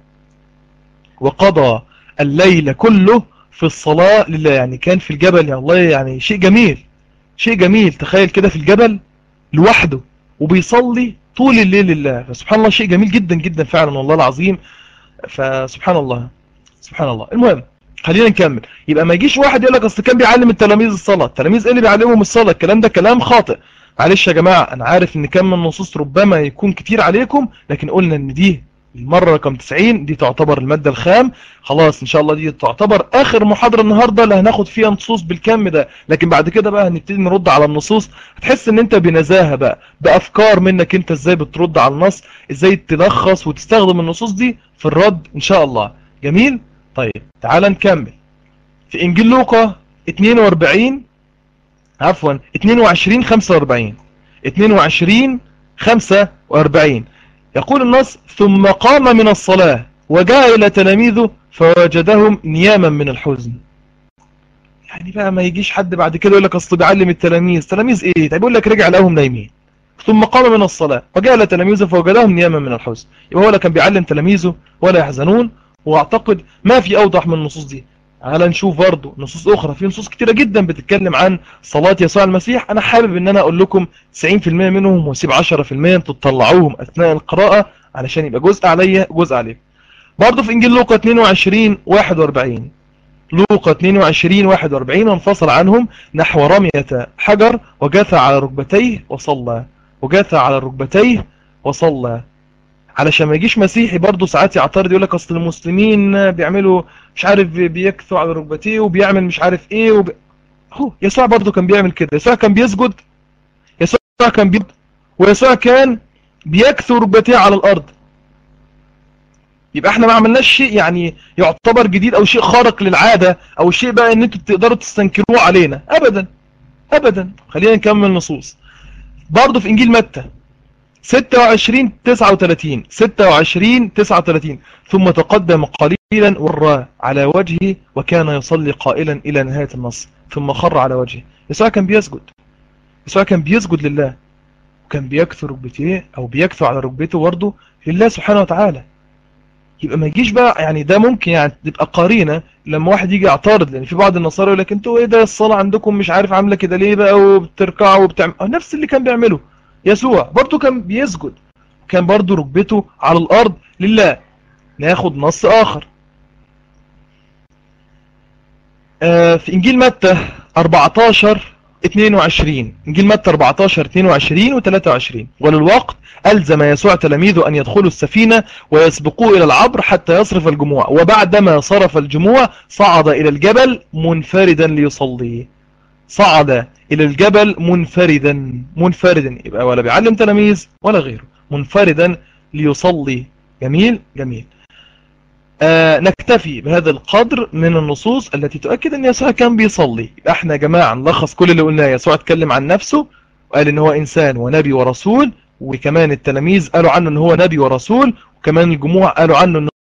وقضى الليل كله في الصلاة لله يعني كان في الجبل يا الله يعني شيء جميل شيء جميل تخيل كده في الجبل لوحده وبيصلي طول الليل لله فسبحان الله شيء جميل جدا جدا فعلا والله العظيم فسبحان الله سبحان الله المهم خلينا نكمل يبقى ما يجيش واحد يقول لك اصل كان بيعلم التلاميذ الصلاة التلاميذ ايه اللي بيعلمهم الصلاة الكلام ده كلام خاطئ معلش يا جماعة انا عارف ان كم النصوص ربما يكون كتير عليكم لكن قلنا ان دي المرة رقم 90 دي تعتبر المادة الخام خلاص ان شاء الله دي تعتبر اخر محاضرة النهاردة اللي هناخد فيها نصوص بالكم ده لكن بعد كده بقى هنبتدي نرد على النصوص هتحس ان انت بنزاهة بقى بافكار منك انت ازاي بترد على النص ازاي تلخص وتستخدم النصوص دي في الرد ان شاء الله جميل طيب تعال نكمل في انجيل لوقا 42 عفوا 22 45 22 45 يقول النص ثم قام من الصلاة وجاء إلى تلاميذه فوجدهم نياما من الحزن يعني بقى ما يجيش حد بعد كده يقول لك اصل بيعلم التلاميذ تلاميذ ايه طيب يقول لك رجع لهم نايمين ثم قام من الصلاة وجاء إلى تلاميذه فوجدهم نياما من الحزن يبقى هو لا كان بيعلم تلاميذه ولا يحزنون واعتقد ما في اوضح من النصوص دي تعال نشوف برضه نصوص اخرى في نصوص كتيرة جدا بتتكلم عن صلاة يسوع المسيح انا حابب ان انا اقول لكم 90% منهم واسيب 10% تطلعوهم اثناء القراءة علشان يبقى جزء عليا جزء عليكم برضه في انجيل لوقا 22 41 لوقا 22 41 وانفصل عنهم نحو رمية حجر وجاث على ركبتيه وصلى وجاث على ركبتيه وصلى علشان ما يجيش مسيحي برضه ساعات يعترض يقول لك اصل المسلمين بيعملوا مش عارف بيكثوا على ركبتيه وبيعمل مش عارف ايه وب... هو يسوع برضه كان بيعمل كده يسوع كان بيسجد يسوع كان بيسجد ويسوع كان بيكثوا ركبتيه على الارض يبقى احنا ما عملناش شيء يعني يعتبر جديد او شيء خارق للعادة او شيء بقى ان انتوا تقدروا تستنكروه علينا ابدا ابدا خلينا نكمل نصوص برضه في انجيل متى 26 39 26 39 ثم تقدم قليلا ورى على وجهه وكان يصلي قائلا إلى نهاية النص ثم خر على وجهه يسوع كان بيسجد يسوع كان بيسجد لله وكان بيكثر ركبتيه أو بيكثر على ركبته برضه لله سبحانه وتعالى يبقى ما يجيش بقى يعني ده ممكن يعني تبقى قارينة لما واحد يجي يعترض لان في بعض النصارى يقول لك انتوا ايه ده الصلاة عندكم مش عارف عاملة كده ليه بقى وبتركعوا وبتعمل نفس اللي كان بيعمله يسوع برضه كان بيسجد كان برضه ركبته على الأرض لله ناخد نص آخر آه في إنجيل متى 14 22 إنجيل متى 14 22 و 23 وللوقت ألزم يسوع تلاميذه أن يدخلوا السفينة ويسبقوه إلى العبر حتى يصرف الجموع وبعدما صرف الجموع صعد إلى الجبل منفردا ليصلي صعد إلى الجبل منفردا منفردا يبقى ولا بيعلم تلاميذ ولا غيره منفردا ليصلي جميل جميل آه نكتفي بهذا القدر من النصوص التي تؤكد أن يسوع كان بيصلي احنا يا جماعة نلخص كل اللي قلناه يسوع اتكلم عن نفسه وقال ان هو انسان ونبي ورسول وكمان التلاميذ قالوا عنه ان هو نبي ورسول وكمان الجموع قالوا عنه ان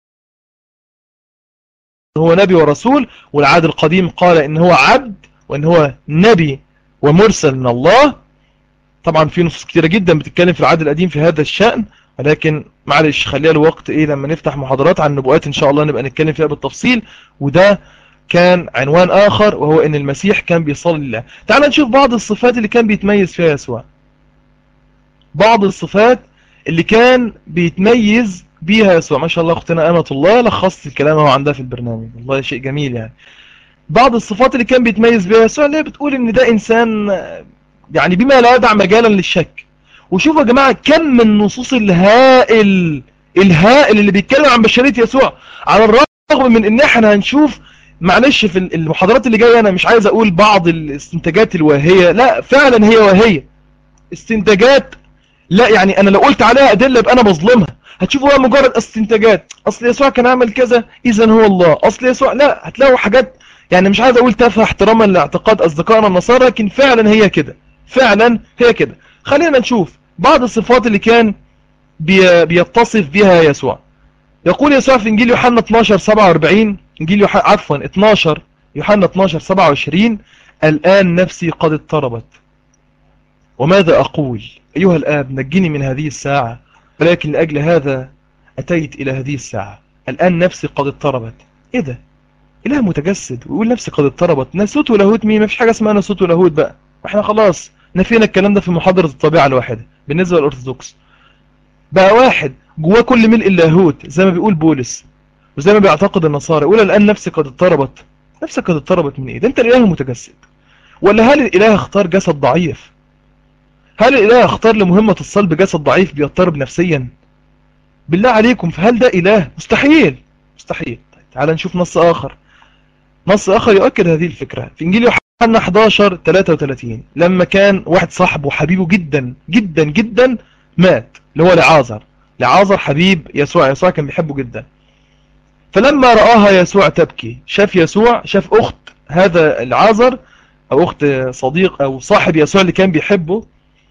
هو نبي ورسول والعهد القديم قال ان هو عبد وان هو نبي ومرسل من الله طبعا في نصوص كتيرة جدا بتتكلم في العهد القديم في هذا الشأن ولكن معلش خليها الوقت ايه لما نفتح محاضرات عن النبوءات ان شاء الله نبقى نتكلم فيها بالتفصيل وده كان عنوان اخر وهو ان المسيح كان بيصلي لله تعال نشوف بعض الصفات اللي كان بيتميز فيها يسوع بعض الصفات اللي كان بيتميز بيها يسوع ما شاء الله اختنا امة الله لخصت الكلام هو عندها في البرنامج والله شيء جميل يعني بعض الصفات اللي كان بيتميز بيها يسوع اللي هي بتقول ان ده انسان يعني بما لا يدع مجالا للشك وشوفوا يا جماعة كم من نصوص الهائل الهائل اللي بيتكلم عن بشرية يسوع على الرغم من ان احنا هنشوف معلش في المحاضرات اللي جاية انا مش عايز اقول بعض الاستنتاجات الواهية لا فعلا هي واهية استنتاجات لا يعني انا لو قلت عليها ادلة يبقى انا بظلمها هتشوفوا هو مجرد استنتاجات اصل يسوع كان عمل كذا اذا هو الله اصل يسوع لا هتلاقوا حاجات يعني مش عايز اقول تافهه احتراما لاعتقاد اصدقائنا النصارى لكن فعلا هي كده فعلا هي كده خلينا نشوف بعض الصفات اللي كان بي بيتصف بها يسوع يقول يسوع في انجيل يوحنا 12 47 انجيل يوحنا عفوا 12 يوحنا 12 27 الآن نفسي قد اضطربت وماذا أقول أيها الآب نجني من هذه الساعة ولكن لأجل هذا أتيت إلى هذه الساعة الآن نفسي قد اضطربت إيه ده إله متجسد ويقول نفسي قد اضطربت ناسوت ولاهوت مين ما فيش حاجة اسمها ناسوت ولاهوت بقى احنا خلاص نفينا الكلام ده في محاضرة الطبيعة الواحدة بالنسبة للأرثوذكس بقى واحد جواه كل ملء اللاهوت زي ما بيقول بولس وزي ما بيعتقد النصارى يقول الآن نفسي قد اضطربت نفسك قد اضطربت من ايه ده انت الإله المتجسد ولا هل الإله اختار جسد ضعيف هل الإله اختار لمهمة الصلب جسد ضعيف بيضطرب نفسيا بالله عليكم فهل ده إله مستحيل مستحيل طيب تعال نشوف نص آخر نص آخر يؤكد هذه الفكرة في إنجيل يوحنا 11 33 لما كان واحد صاحبه حبيبه جدا جدا جدا مات اللي هو لعازر لعازر حبيب يسوع يسوع كان بيحبه جدا فلما رآها يسوع تبكي شاف يسوع شاف أخت هذا العازر أو أخت صديق أو صاحب يسوع اللي كان بيحبه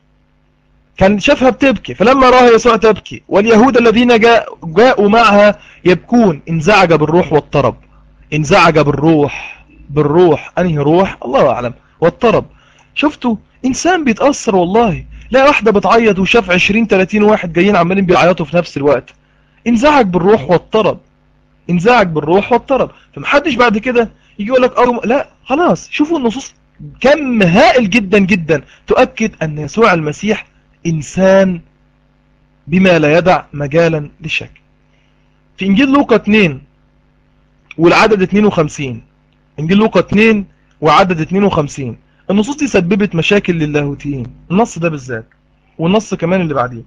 كان شافها بتبكي فلما رأى يسوع تبكي واليهود الذين جاء جاءوا معها يبكون انزعج بالروح واضطرب انزعج بالروح بالروح أنهي روح الله أعلم واضطرب شفتوا إنسان بيتأثر والله لا واحدة بتعيط وشاف 20 30 واحد جايين عمالين بيعيطوا في نفس الوقت انزعج بالروح واضطرب انزعج بالروح واضطرب فمحدش بعد كده يجي يقول لك أو لا خلاص شوفوا النصوص كم هائل جدا جدا تؤكد أن يسوع المسيح إنسان بما لا يدع مجالا للشك في إنجيل لوقا 2 والعدد 52 إنجيل لوقا 2 وعدد 52 النصوص دي سببت مشاكل للاهوتيين النص ده بالذات والنص كمان اللي بعديه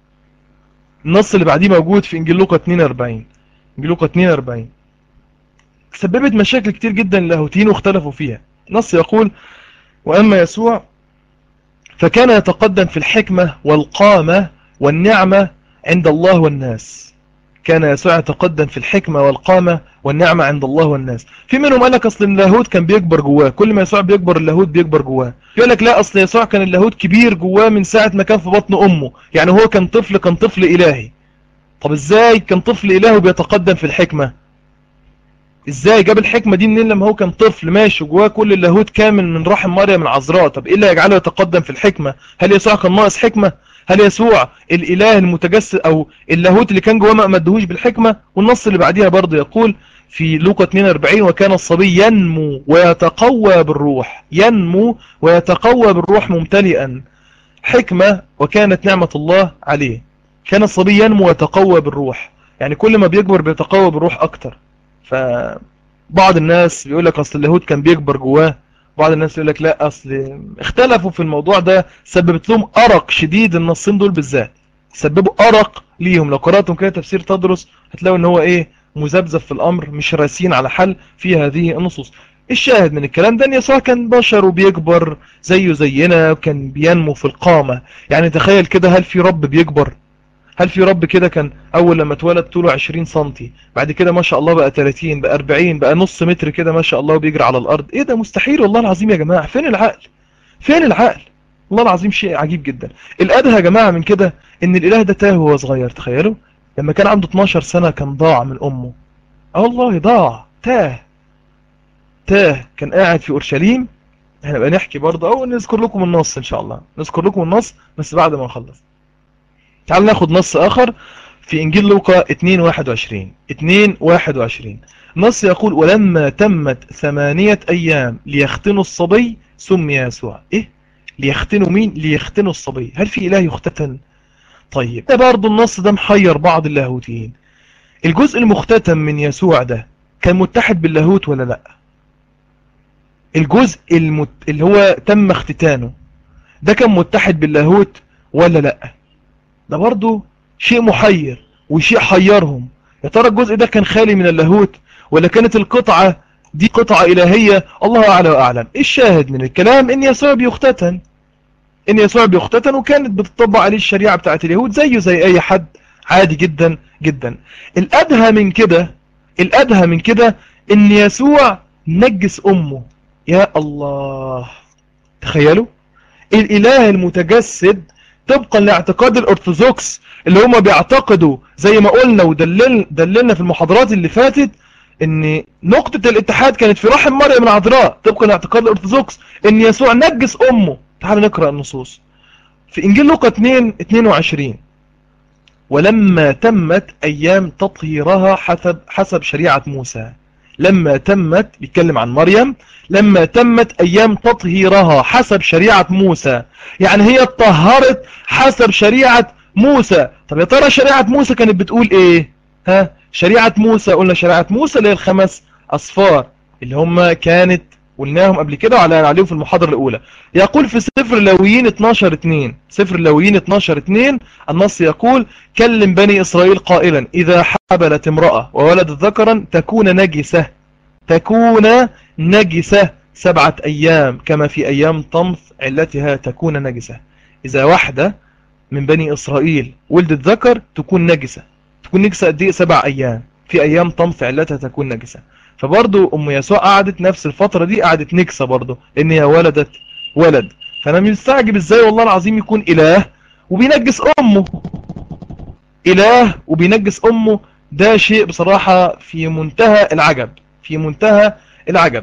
النص اللي بعديه موجود في إنجيل لوقا 42 إنجيل لوقا 42 سببت مشاكل كتير جدا للاهوتيين واختلفوا فيها النص يقول وأما يسوع فكان يتقدم في الحكمة والقامة والنعمة عند الله والناس كان يسوع يتقدم في الحكمة والقامة والنعمة عند الله والناس في منهم قال لك أصل اللاهوت كان بيكبر جواه كل ما يسوع بيكبر اللاهوت بيكبر جواه يقول لك لا أصل يسوع كان اللاهوت كبير جواه من ساعة ما كان في بطن أمه يعني هو كان طفل كان طفل إلهي طب إزاي كان طفل إلهي وبيتقدم في الحكمة ازاي جاب الحكمة دي منين لما هو كان طفل ماشي جواه كل اللاهوت كامل من رحم مريم العذراء طب ايه اللي يجعله يتقدم في الحكمة هل يسوع كان ناقص حكمة هل يسوع الاله المتجسد او اللاهوت اللي كان جواه ما امدهوش بالحكمة والنص اللي بعديها برضه يقول في لوقا 42 وكان الصبي ينمو ويتقوى بالروح ينمو ويتقوى بالروح ممتلئا حكمة وكانت نعمة الله عليه كان الصبي ينمو ويتقوى بالروح يعني كل ما بيكبر بيتقوى بالروح اكتر فبعض الناس بيقول لك اصل اللاهوت كان بيكبر جواه بعض الناس يقول لك لا اصل اختلفوا في الموضوع ده سببت لهم ارق شديد النصين دول بالذات سببوا ارق ليهم لو قراتم كده تفسير تدرس هتلاقوا ان هو ايه مذبذب في الامر مش راسين على حل في هذه النصوص الشاهد من الكلام ده ان يسوع كان بشر وبيكبر زيه زينا وكان بينمو في القامة يعني تخيل كده هل في رب بيكبر هل في رب كده كان اول لما اتولد طوله 20 سنتي بعد كده ما شاء الله بقى 30 بقى 40 بقى نص متر كده ما شاء الله وبيجري على الارض ايه ده مستحيل والله العظيم يا جماعة فين العقل فين العقل والله العظيم شيء عجيب جدا الادهى يا جماعة من كده ان الاله ده تاه وهو صغير تخيلوا لما كان عنده 12 سنة كان ضاع من امه اه والله ضاع تاه تاه كان قاعد في اورشليم احنا بقى نحكي برضه او نذكر لكم النص ان شاء الله نذكر لكم النص بس بعد ما نخلص تعال ناخد نص آخر في إنجيل لوقا 2:21 2:21 نص يقول ولما تمت ثمانية أيام ليختنوا الصبي سمي يسوع إيه ليختنوا مين ليختنوا الصبي هل في إله يختتن طيب ده برضو النص ده محير بعض اللاهوتيين الجزء المختتم من يسوع ده كان متحد باللاهوت ولا لا الجزء المت... اللي هو تم اختتانه ده كان متحد باللاهوت ولا لا ده برضو شيء محير وشيء حيرهم يا ترى الجزء ده كان خالي من اللاهوت ولا كانت القطعة دي قطعة إلهية الله أعلى وأعلم الشاهد من الكلام إن يسوع بيختتن إن يسوع بيختتن وكانت بتطبق عليه الشريعة بتاعت اليهود زيه زي أي حد عادي جدا جدا الأدهى من كده الأدهى من كده إن يسوع نجس أمه يا الله تخيلوا الإله المتجسد طبقا لاعتقاد الارثوذكس اللي هم بيعتقدوا زي ما قلنا ودللنا دللنا في المحاضرات اللي فاتت ان نقطة الاتحاد كانت في رحم مريم العذراء طبقا لاعتقاد الارثوذكس ان يسوع نجس امه تعال نقرأ النصوص في انجيل لوقا 2 22 ولما تمت ايام تطهيرها حسب حسب شريعة موسى لما تمت بيتكلم عن مريم لما تمت ايام تطهيرها حسب شريعة موسى يعني هي اتطهرت حسب شريعة موسى طب يا ترى شريعة موسى كانت بتقول ايه ها شريعة موسى قلنا شريعة موسى اللي هي الخمس اصفار اللي هم كانت قلناهم قبل كده وعلى عليهم في المحاضرة الأولى يقول في سفر اللاويين 12 2 سفر اللاويين 12 2 النص يقول كلم بني إسرائيل قائلا إذا حبلت امرأة وولدت ذكرا تكون نجسة تكون نجسة سبعة أيام كما في أيام طمث علتها تكون نجسة إذا واحدة من بني إسرائيل ولدت ذكر تكون نجسة تكون نجسة قد ايه سبع أيام في أيام طمث علتها تكون نجسة فبرضو أم يسوع قعدت نفس الفترة دي قعدت نكسة برضو إن هي ولدت ولد فأنا مستعجب إزاي والله العظيم يكون إله وبينجس أمه إله وبينجس أمه ده شيء بصراحة في منتهى العجب في منتهى العجب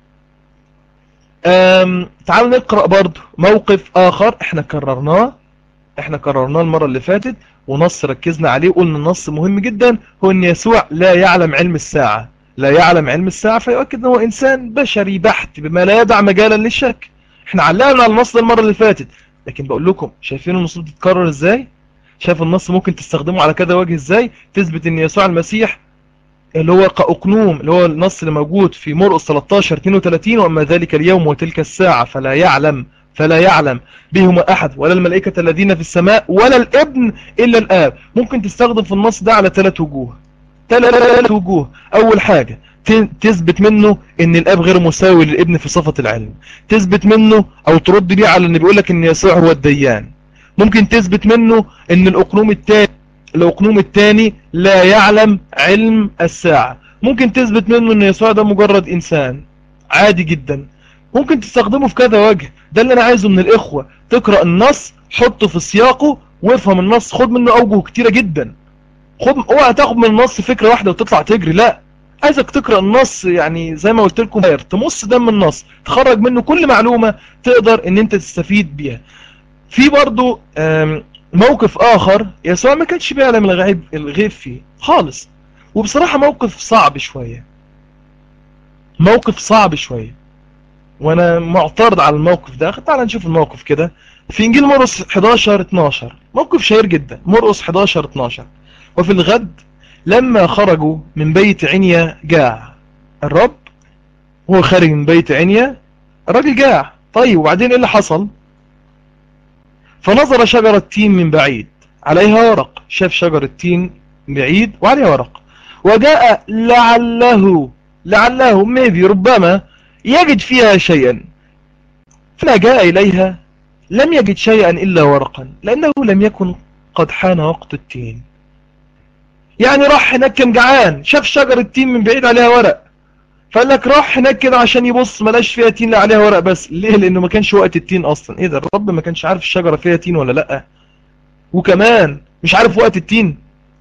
تعالوا نقرأ برضو موقف آخر احنا كررناه احنا كررناه المرة اللي فاتت ونص ركزنا عليه وقلنا النص مهم جدا هو ان يسوع لا يعلم علم الساعة لا يعلم علم الساعة فيؤكد انه انسان بشري بحت بما لا يدع مجالا للشك احنا علقنا على النص المرة اللي فاتت لكن بقول لكم شايفين النصوص بتتكرر ازاي شايف النص ممكن تستخدمه على كذا وجه ازاي تثبت ان يسوع المسيح اللي هو قأقنوم اللي هو النص اللي موجود في مرقس 13 32 وأما ذلك اليوم وتلك الساعة فلا يعلم فلا يعلم بهما أحد ولا الملائكة الذين في السماء ولا الابن إلا الآب ممكن تستخدم في النص ده على ثلاث وجوه ثلاث وجوه أول حاجة تثبت منه ان الاب غير مساوي للابن في صفة العلم تثبت منه او ترد بيه على ان بيقول لك ان يسوع هو الديان ممكن تثبت منه ان الاقنوم الثاني الاقنوم الثاني لا يعلم علم الساعة ممكن تثبت منه ان يسوع ده مجرد انسان عادي جدا ممكن تستخدمه في كذا وجه ده اللي انا عايزه من الاخوة تقرأ النص حطه في سياقه وافهم النص خد منه اوجه كتيرة جدا خد اوعى تاخد من النص فكرة واحدة وتطلع تجري لا عايزك تقرأ النص يعني زي ما قلت لكم تمص دم النص تخرج منه كل معلومة تقدر ان انت تستفيد بيها في برضو موقف اخر يسوع ما كانش بيعلم الغيب الغيب فيه خالص وبصراحة موقف صعب شوية موقف صعب شوية وانا معترض على الموقف ده تعال نشوف الموقف كده في انجيل مرقس 11 12 موقف شهير جدا مرقس 11 12 وفي الغد لما خرجوا من بيت عنيا جاع الرب هو خارج من بيت عنيا الراجل جاع طيب وبعدين ايه اللي حصل فنظر شجرة تين من بعيد عليها ورق شاف شجرة تين بعيد وعليها ورق وجاء لعله لعله ميبي ربما يجد فيها شيئا فما جاء إليها لم يجد شيئا إلا ورقا لأنه لم يكن قد حان وقت التين يعني راح هناك كان جعان شاف شجرة تين من بعيد عليها ورق فقال لك راح هناك كده عشان يبص ملاش فيها تين لا عليها ورق بس ليه لانه ما كانش وقت التين اصلا ايه ده الرب ما كانش عارف الشجرة فيها تين ولا لا وكمان مش عارف وقت التين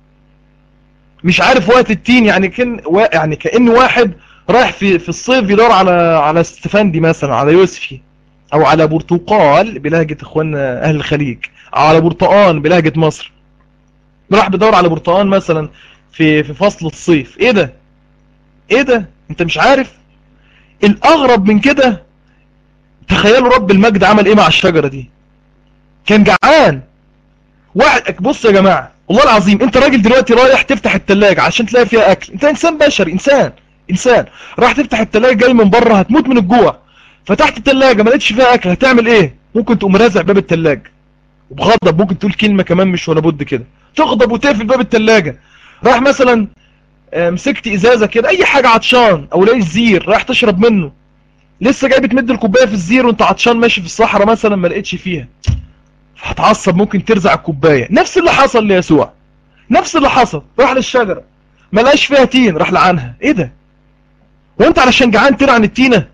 مش عارف وقت التين يعني كان يعني كأن واحد رايح في في الصيف يدور على على استفندي مثلا على يوسفي او على برتقال بلهجة اخواننا اهل الخليج او على برتقان بلهجة مصر راح بيدور على برتقان مثلا في في فصل الصيف ايه ده ايه ده انت مش عارف الاغرب من كده تخيلوا رب المجد عمل ايه مع الشجرة دي كان جعان واحد بص يا جماعة والله العظيم انت راجل دلوقتي رايح تفتح التلاجة عشان تلاقي فيها اكل انت انسان بشري انسان انسان راح تفتح التلاجة جاي من بره هتموت من الجوع فتحت التلاجة ما لقيتش فيها اكل هتعمل ايه ممكن تقوم رازع باب التلاجة وبغضب ممكن تقول كلمة كمان مش ولا بد كده تغضب وتقفل باب التلاجة راح مثلا آه، مسكت ازازة كده اي حاجة عطشان او لاقي الزير رايح تشرب منه لسه جاي بتمد الكوباية في الزير وانت عطشان ماشي في الصحراء مثلا ما لقيتش فيها هتعصب ممكن ترزع الكوباية نفس اللي حصل ليسوع نفس اللي حصل راح للشجرة ما لقاش فيها تين راح لعنها ايه ده وانت علشان جعان تلعن التينة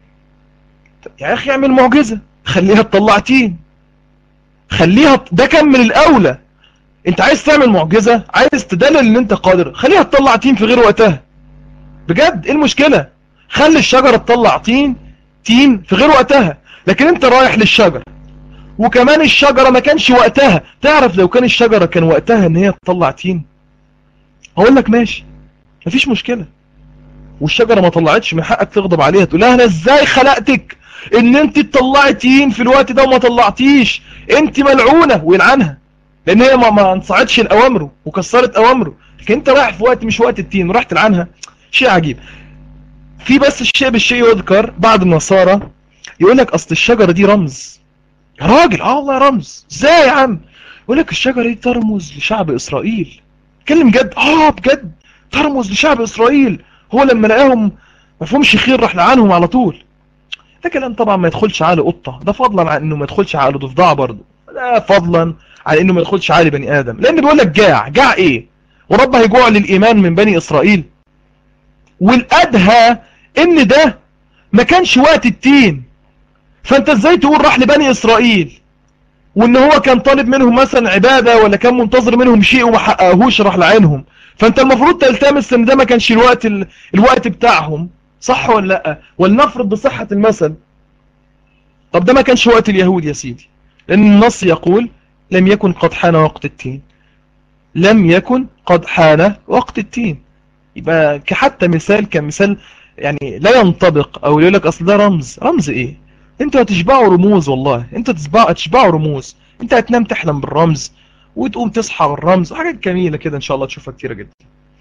يا اخي اعمل معجزة خليها تطلع تين خليها ده كان من الاولى انت عايز تعمل معجزة عايز تدلل ان انت قادر خليها تطلع تين في غير وقتها بجد ايه المشكلة خلي الشجرة تطلع تين تين في غير وقتها لكن انت رايح للشجر وكمان الشجرة ما كانش وقتها تعرف لو كان الشجرة كان وقتها ان هي تطلع تين هقول لك ماشي مفيش مشكلة والشجرة ما طلعتش من حقك تغضب عليها تقول لها انا ازاي خلقتك ان انت تطلعي تين في الوقت ده وما طلعتيش انت ملعونة ويلعنها لان هي ما, ما انصعدش الاوامره وكسرت اوامره لكن انت رايح في وقت مش وقت التين ورحت تلعنها شيء عجيب في بس الشيء بالشيء يذكر بعض النصارى يقول لك اصل الشجرة دي رمز يا راجل اه والله رمز ازاي يا عم يقول لك الشجرة دي ترمز لشعب اسرائيل اتكلم جد اه بجد ترمز لشعب اسرائيل هو لما لقاهم ما فهمش خير راح لعنهم على طول ده كلام طبعا ما يدخلش عقل قطة ده فضلا عن انه ما يدخلش عقل ضفدع برضه ده فضلا عن انه ما يدخلش عقل بني ادم لان بيقول لك جاع جاع ايه ورب هيجوع للايمان من بني اسرائيل والادهى ان ده ما كانش وقت التين فانت ازاي تقول راح لبني اسرائيل وان هو كان طالب منهم مثلا عبادة ولا كان منتظر منهم شيء وما حققهوش راح لعينهم فانت المفروض تلتمس ان ده ما كانش الوقت ال... الوقت بتاعهم صح ولا لا ولنفرض بصحة المثل طب ده ما كانش وقت اليهود يا سيدي لان النص يقول لم يكن قد حان وقت التين لم يكن قد حان وقت التين يبقى كحتى مثال كمثال يعني لا ينطبق او يقول لك اصل ده رمز رمز ايه انتوا هتشبعوا رموز والله انتوا هتشبعوا رموز انت هتنام تحلم بالرمز وتقوم تصحى بالرمز حاجات جميلة كده ان شاء الله تشوفها كتيرة جدا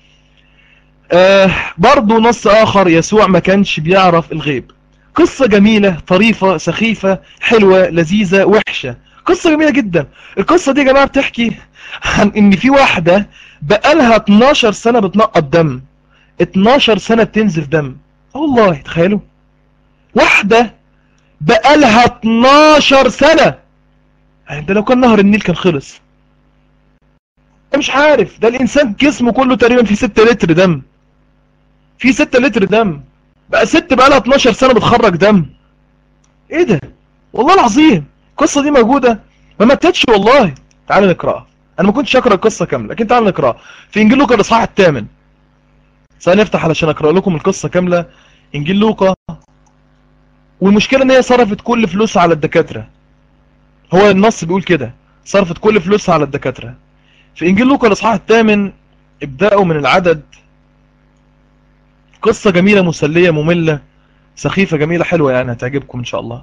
آه برضو نص اخر يسوع ما كانش بيعرف الغيب قصة جميلة طريفة سخيفة حلوة لذيذة وحشة قصة جميلة جدا القصة دي يا جماعة بتحكي عن ان في واحدة بقالها 12 سنة بتنقط دم 12 سنة بتنزف دم والله تخيلوا واحدة بقالها 12 سنة يعني ده لو كان نهر النيل كان خلص مش عارف ده الانسان جسمه كله تقريبا فيه 6 لتر دم فيه 6 لتر دم بقى ست بقى لها 12 سنة بتخرج دم ايه ده والله العظيم القصة دي موجودة ما ماتتش والله تعالوا نقراها انا ما كنتش اقرا القصة كاملة لكن تعالوا نقراها في انجيل لوقا الاصحاح الثامن سنفتح علشان اقرا لكم القصة كاملة انجيل لوقا والمشكلة ان هي صرفت كل فلوسها على الدكاترة هو النص بيقول كده صرفت كل فلوسها على الدكاترة في انجيل لوقا الاصحاح الثامن ابدأوا من العدد قصة جميلة مسلية مملة سخيفة جميلة حلوة يعني هتعجبكم ان شاء الله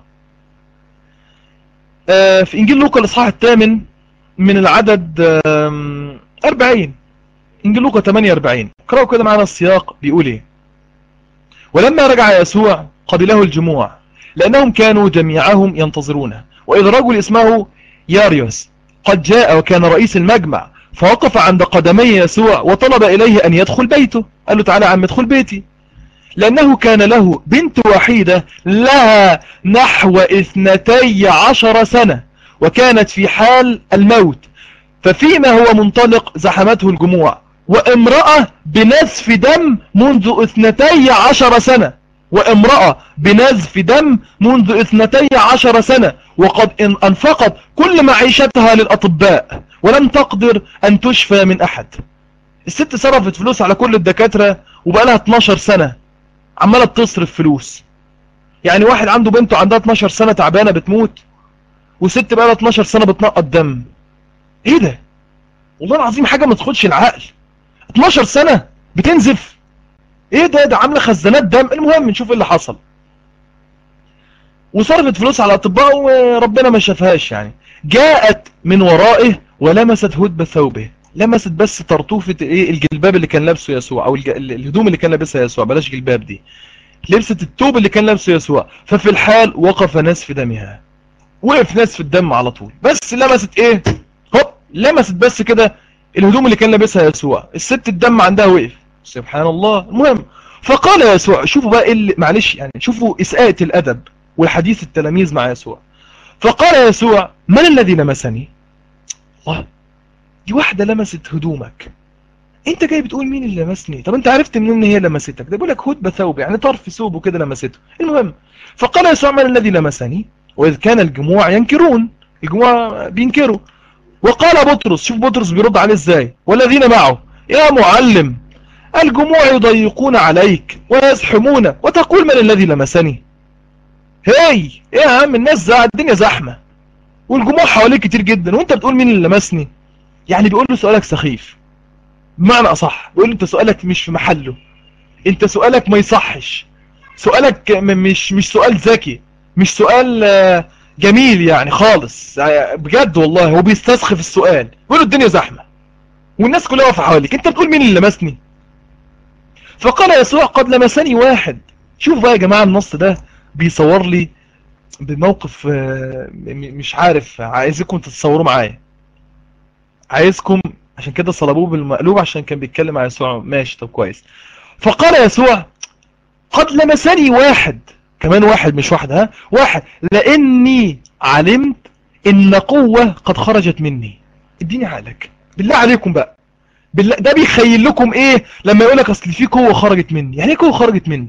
آه في انجيل لوقا الاصحاح الثامن من العدد 40 انجيل لوقا 48 اقرأوا كده معنا السياق بيقول ايه ولما رجع يسوع قبله الجموع لأنهم كانوا جميعهم ينتظرونه وإذ رجل اسمه ياريوس قد جاء وكان رئيس المجمع فوقف عند قدمي يسوع وطلب إليه أن يدخل بيته قال له تعالى عم ادخل بيتي لأنه كان له بنت وحيدة لها نحو اثنتي عشر سنة وكانت في حال الموت ففيما هو منطلق زحمته الجموع وامرأة بنزف دم منذ اثنتي عشر سنة وامرأة بنزف دم منذ اثنتي عشر سنة وقد انفقت كل معيشتها للأطباء ولم تقدر أن تشفى من أحد الست صرفت فلوس على كل الدكاترة وبقى لها 12 سنة عمالة تصرف فلوس يعني واحد عنده بنته عندها 12 سنة تعبانة بتموت وست بقى لها 12 سنة بتنقط دم ايه ده والله العظيم حاجة ما تدخلش العقل 12 سنة بتنزف ايه ده ده عامله خزانات دم المهم نشوف ايه اللي حصل وصرفت فلوس على الاطباء وربنا ما شافهاش يعني جاءت من ورائه ولمست هدب ثوبه لمست بس طرطوفة ايه الجلباب اللي كان لابسه يسوع او الهدوم اللي كان لابسها يسوع بلاش جلباب دي لبست التوب اللي كان لابسه يسوع ففي الحال وقف نسف دمها وقف نسف الدم على طول بس لمست ايه هوب لمست بس كده الهدوم اللي كان لابسها يسوع الست الدم عندها وقف سبحان الله المهم فقال يسوع شوفوا بقى إيه اللي معلش يعني شوفوا إساءة الأدب والحديث التلاميذ مع يسوع فقال يسوع من الذي لمسني الله دي واحدة لمست هدومك انت جاي بتقول مين اللي لمسني طب انت عرفت منين ان هي لمستك ده بيقول لك هدبة ثوب يعني طرف ثوبه كده لمسته المهم فقال يسوع من الذي لمسني واذ كان الجموع ينكرون الجموع بينكروا وقال بطرس شوف بطرس بيرد عليه ازاي والذين معه يا معلم الجموع يضيقون عليك ويزحمون وتقول من الذي لمسني هاي ايه يا عم الناس زع الدنيا زحمة والجموع حواليك كتير جدا وانت بتقول مين اللي لمسني يعني بيقول له سؤالك سخيف بمعنى اصح بيقول له انت سؤالك مش في محله انت سؤالك ما يصحش سؤالك مش مش سؤال ذكي مش سؤال جميل يعني خالص بجد والله هو بيستسخف السؤال بيقول له الدنيا زحمة والناس كلها واقفه حواليك انت بتقول مين اللي لمسني فقال يسوع قد لمسني واحد شوفوا بقى يا جماعة النص ده بيصور لي بموقف آه، م- مش عارف عايزكم تتصوروا معايا عايزكم عشان كده صلبوه بالمقلوب عشان كان بيتكلم عن يسوع ماشي طب كويس فقال يسوع قد لمسني واحد كمان واحد مش واحد ها واحد لاني علمت ان قوة قد خرجت مني اديني عقلك بالله عليكم بقى بالله ده بيخيل لكم ايه لما يقولك اصل في قوة خرجت مني يعني ايه قوة خرجت مني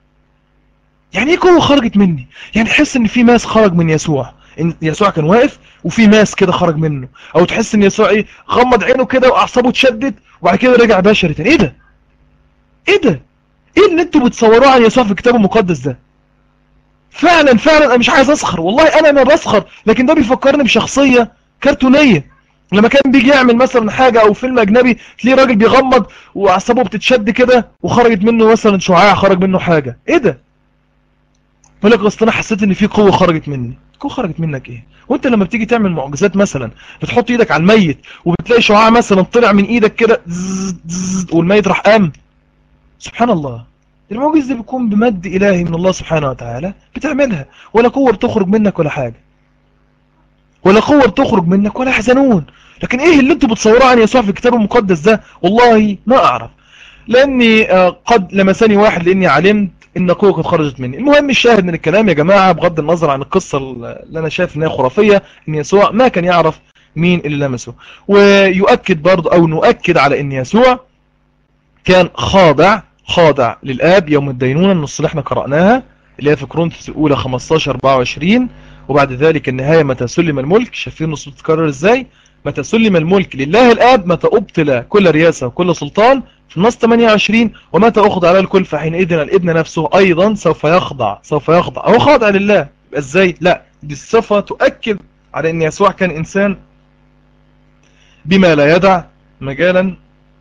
يعني ايه قوة خرجت مني يعني تحس ان في ماس خرج من يسوع ان يسوع كان واقف وفي ماس كده خرج منه او تحس ان يسوع ايه غمض عينه كده واعصابه اتشدت وبعد كده رجع بشري تاني ايه ده ايه ده ايه اللي انتوا بتصوروه عن يسوع في الكتاب المقدس ده فعلا فعلا انا مش عايز اسخر والله انا ما بسخر لكن ده بيفكرني بشخصية كرتونية لما كان بيجي يعمل مثلا حاجة او فيلم اجنبي تلاقيه راجل بيغمض واعصابه بتتشد كده وخرجت منه مثلا شعاع خرج منه حاجة ايه ده يقول لك اصل انا حسيت ان في قوة خرجت مني قوة خرجت منك ايه وانت لما بتيجي تعمل معجزات مثلا بتحط ايدك على الميت وبتلاقي شعاع مثلا طلع من ايدك كده زز زز والميت راح قام سبحان الله المعجزة دي بيكون بمد إلهي من الله سبحانه وتعالى بتعملها ولا قوة بتخرج منك ولا حاجة ولا قوة بتخرج منك ولا حزنون لكن ايه اللي انتوا بتصوروه عن يسوع في الكتاب المقدس ده والله ما اعرف لاني آه، قد لمسني واحد لاني علمت ان قوة قد خرجت مني المهم الشاهد من الكلام يا جماعة بغض النظر عن القصة اللي انا شايف انها خرافية ان يسوع ما كان يعرف مين اللي لمسه ويؤكد برضه او نؤكد على ان يسوع كان خاضع خاضع للآب يوم الدينونة النص اللي احنا قرأناها اللي هي في كورنثوس الأولى 15 24 وبعد ذلك النهاية متى سلم الملك شايفين النص بتتكرر ازاي متى سلم الملك لله الآب متى أبطل كل رياسة وكل سلطان في النص 28 ومتى أخضع على الكل فحينئذ الابن نفسه أيضا سوف يخضع سوف يخضع هو خاضع لله يبقى ازاي لا دي الصفة تؤكد على ان يسوع كان إنسان بما لا يدع مجالا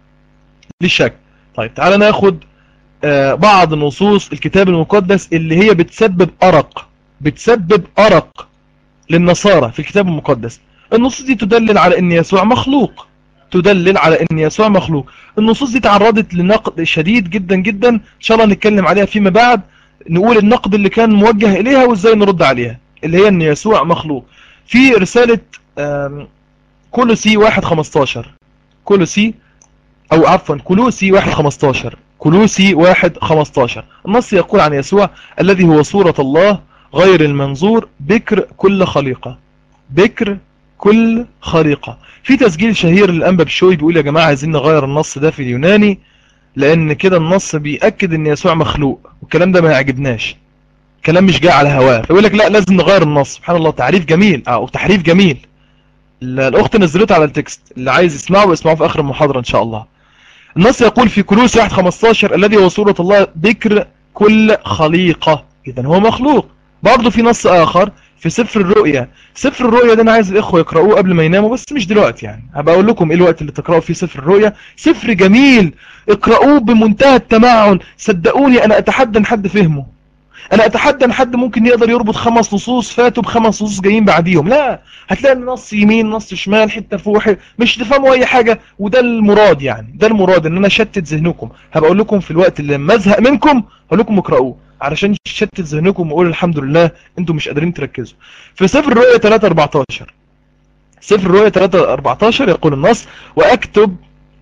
للشك طيب تعالى ناخد آه، بعض نصوص الكتاب المقدس اللي هي بتسبب أرق بتسبب أرق للنصارى في الكتاب المقدس النصوص دي تدلل على ان يسوع مخلوق تدلل على ان يسوع مخلوق النصوص دي تعرضت لنقد شديد جدا جدا ان شاء الله نتكلم عليها فيما بعد نقول النقد اللي كان موجه اليها وازاي نرد عليها اللي هي ان يسوع مخلوق في رسالة آم، كولوسي 1.15 كولوسي او عفوا كولوسي 1.15 كولوسي 1.15 النص يقول عن يسوع الذي هو صورة الله غير المنظور بكر كل خليقة بكر كل خليقة في تسجيل شهير للأنبا بشوي بيقول يا جماعة عايزين نغير النص ده في اليوناني لأن كده النص بيأكد أن يسوع مخلوق والكلام ده ما يعجبناش كلام مش جاي على هواه فيقول لك لا لازم نغير النص سبحان الله تعريف جميل أو تحريف جميل ال- الأخت نزلته على التكست اللي عايز يسمعه يسمعه في آخر المحاضرة إن شاء الله النص يقول في كلوس 1.15 الذي هو صورة الله بكر كل خليقة إذا هو مخلوق برضه في نص آخر في سفر الرؤيا سفر الرؤيا ده انا عايز الاخوه يقرأوه قبل ما يناموا بس مش دلوقتي يعني هبقى اقول لكم ايه الوقت اللي تقرأوا فيه سفر الرؤيا سفر جميل اقرأوه بمنتهى التمعن صدقوني انا اتحدى ان حد فهمه انا اتحدى ان حد ممكن يقدر يربط خمس نصوص فاتوا بخمس نصوص جايين بعديهم لا هتلاقي نص يمين نص شمال حته فوق حتة مش تفهموا اي حاجه وده المراد يعني ده المراد ان انا اشتت ذهنكم هبقى اقول لكم في الوقت اللي لما ازهق منكم هقول لكم اقرأوه علشان تشتت ذهنكم واقول الحمد لله انتم مش قادرين تركزوا في سفر الرؤيا 3 14 سفر الرؤيا 3 14 يقول النص واكتب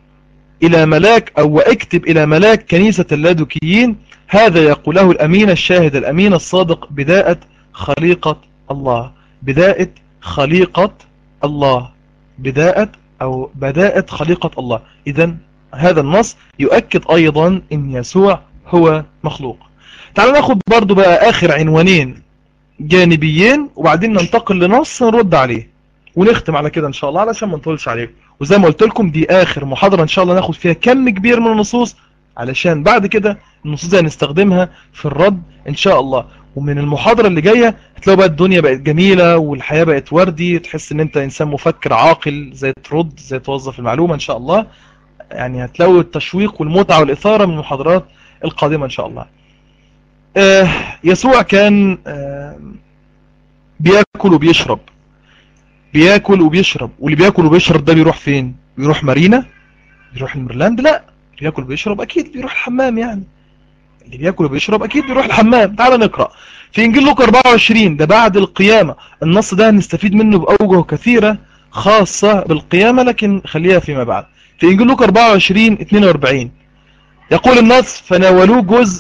الى ملاك او واكتب الى ملاك كنيسة اللادوكيين هذا يقوله الامين الشاهد الامين الصادق بداءة خليقة الله بداءة خليقة الله بداءة او بداءة خليقة الله اذا هذا النص يؤكد ايضا ان يسوع هو مخلوق تعالوا ناخد برضو بقى اخر عنوانين جانبيين وبعدين ننتقل لنص نرد عليه ونختم على كده ان شاء الله علشان ما نطولش عليكم وزي ما قلت لكم دي اخر محاضرة ان شاء الله ناخد فيها كم كبير من النصوص علشان بعد كده النصوص دي هنستخدمها في الرد ان شاء الله ومن المحاضرة اللي جاية هتلاقوا بقى الدنيا بقت جميلة والحياة بقت وردي تحس ان انت انسان مفكر عاقل زي ترد زي توظف المعلومة ان شاء الله يعني هتلاقوا التشويق والمتعة والإثارة من المحاضرات القادمة ان شاء الله آه يسوع كان آه بياكل وبيشرب بياكل وبيشرب واللي بياكل وبيشرب ده بيروح فين بيروح مارينا بيروح الميرلاند لا بياكل وبيشرب اكيد بيروح الحمام يعني اللي بياكل وبيشرب اكيد بيروح الحمام تعال نقرأ في انجيل لوقا 24 ده بعد القيامة النص ده هنستفيد منه باوجه كثيرة خاصة بالقيامة لكن خليها فيما بعد في انجيل لوقا 24 42 يقول النص فناولوه جزء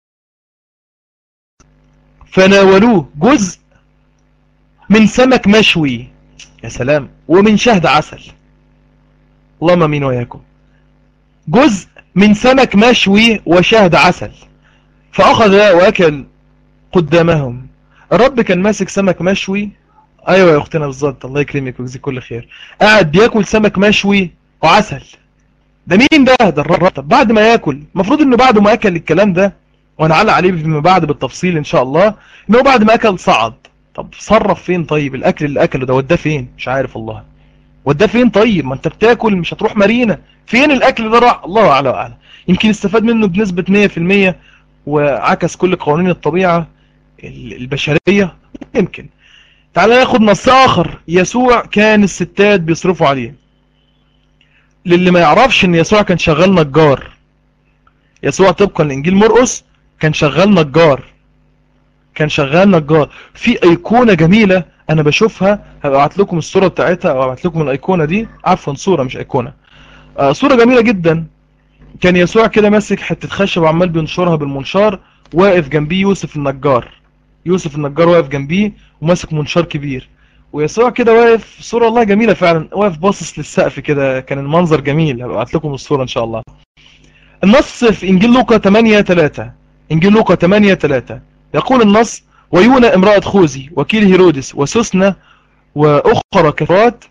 فناولوه جزء من سمك مشوي يا سلام ومن شهد عسل اللهم مين وياكم جزء من سمك مشوي وشهد عسل فأخذ وأكل قدامهم الرب كان ماسك سمك مشوي ايوه يا اختنا بالظبط الله يكرمك ويجزيك كل خير قاعد بياكل سمك مشوي وعسل ده مين ده ده الرب طب بعد ما ياكل المفروض انه بعد ما اكل الكلام ده ونعلق عليه فيما بعد بالتفصيل ان شاء الله انه بعد ما اكل صعد طب صرف فين طيب الاكل اللي اكله ده وداه فين مش عارف والله وداه فين طيب ما انت بتاكل مش هتروح مارينا فين الاكل ده راح الله اعلى واعلم يمكن استفاد منه بنسبة 100% وعكس كل قوانين الطبيعة البشرية يمكن تعال ناخد نص اخر يسوع كان الستات بيصرفوا عليه للي ما يعرفش ان يسوع كان شغال نجار يسوع طبقا لانجيل مرقس كان شغال نجار كان شغال نجار في ايقونة جميلة انا بشوفها هبعت لكم الصورة بتاعتها او هبعت لكم الايقونة دي عفوا صورة مش ايقونة آه صورة جميلة جدا كان يسوع كده ماسك حتة خشب وعمال بينشرها بالمنشار واقف جنبيه يوسف النجار يوسف النجار واقف جنبيه وماسك منشار كبير ويسوع كده واقف صورة والله جميلة فعلا واقف باصص للسقف كده كان المنظر جميل هبعت لكم الصورة ان شاء الله النص في انجيل لوقا 8 3 انجيل لوقا 8 3 يقول النص ويونا امرأة خوذي وكيل هيرودس وسوسنة واخرى كثرات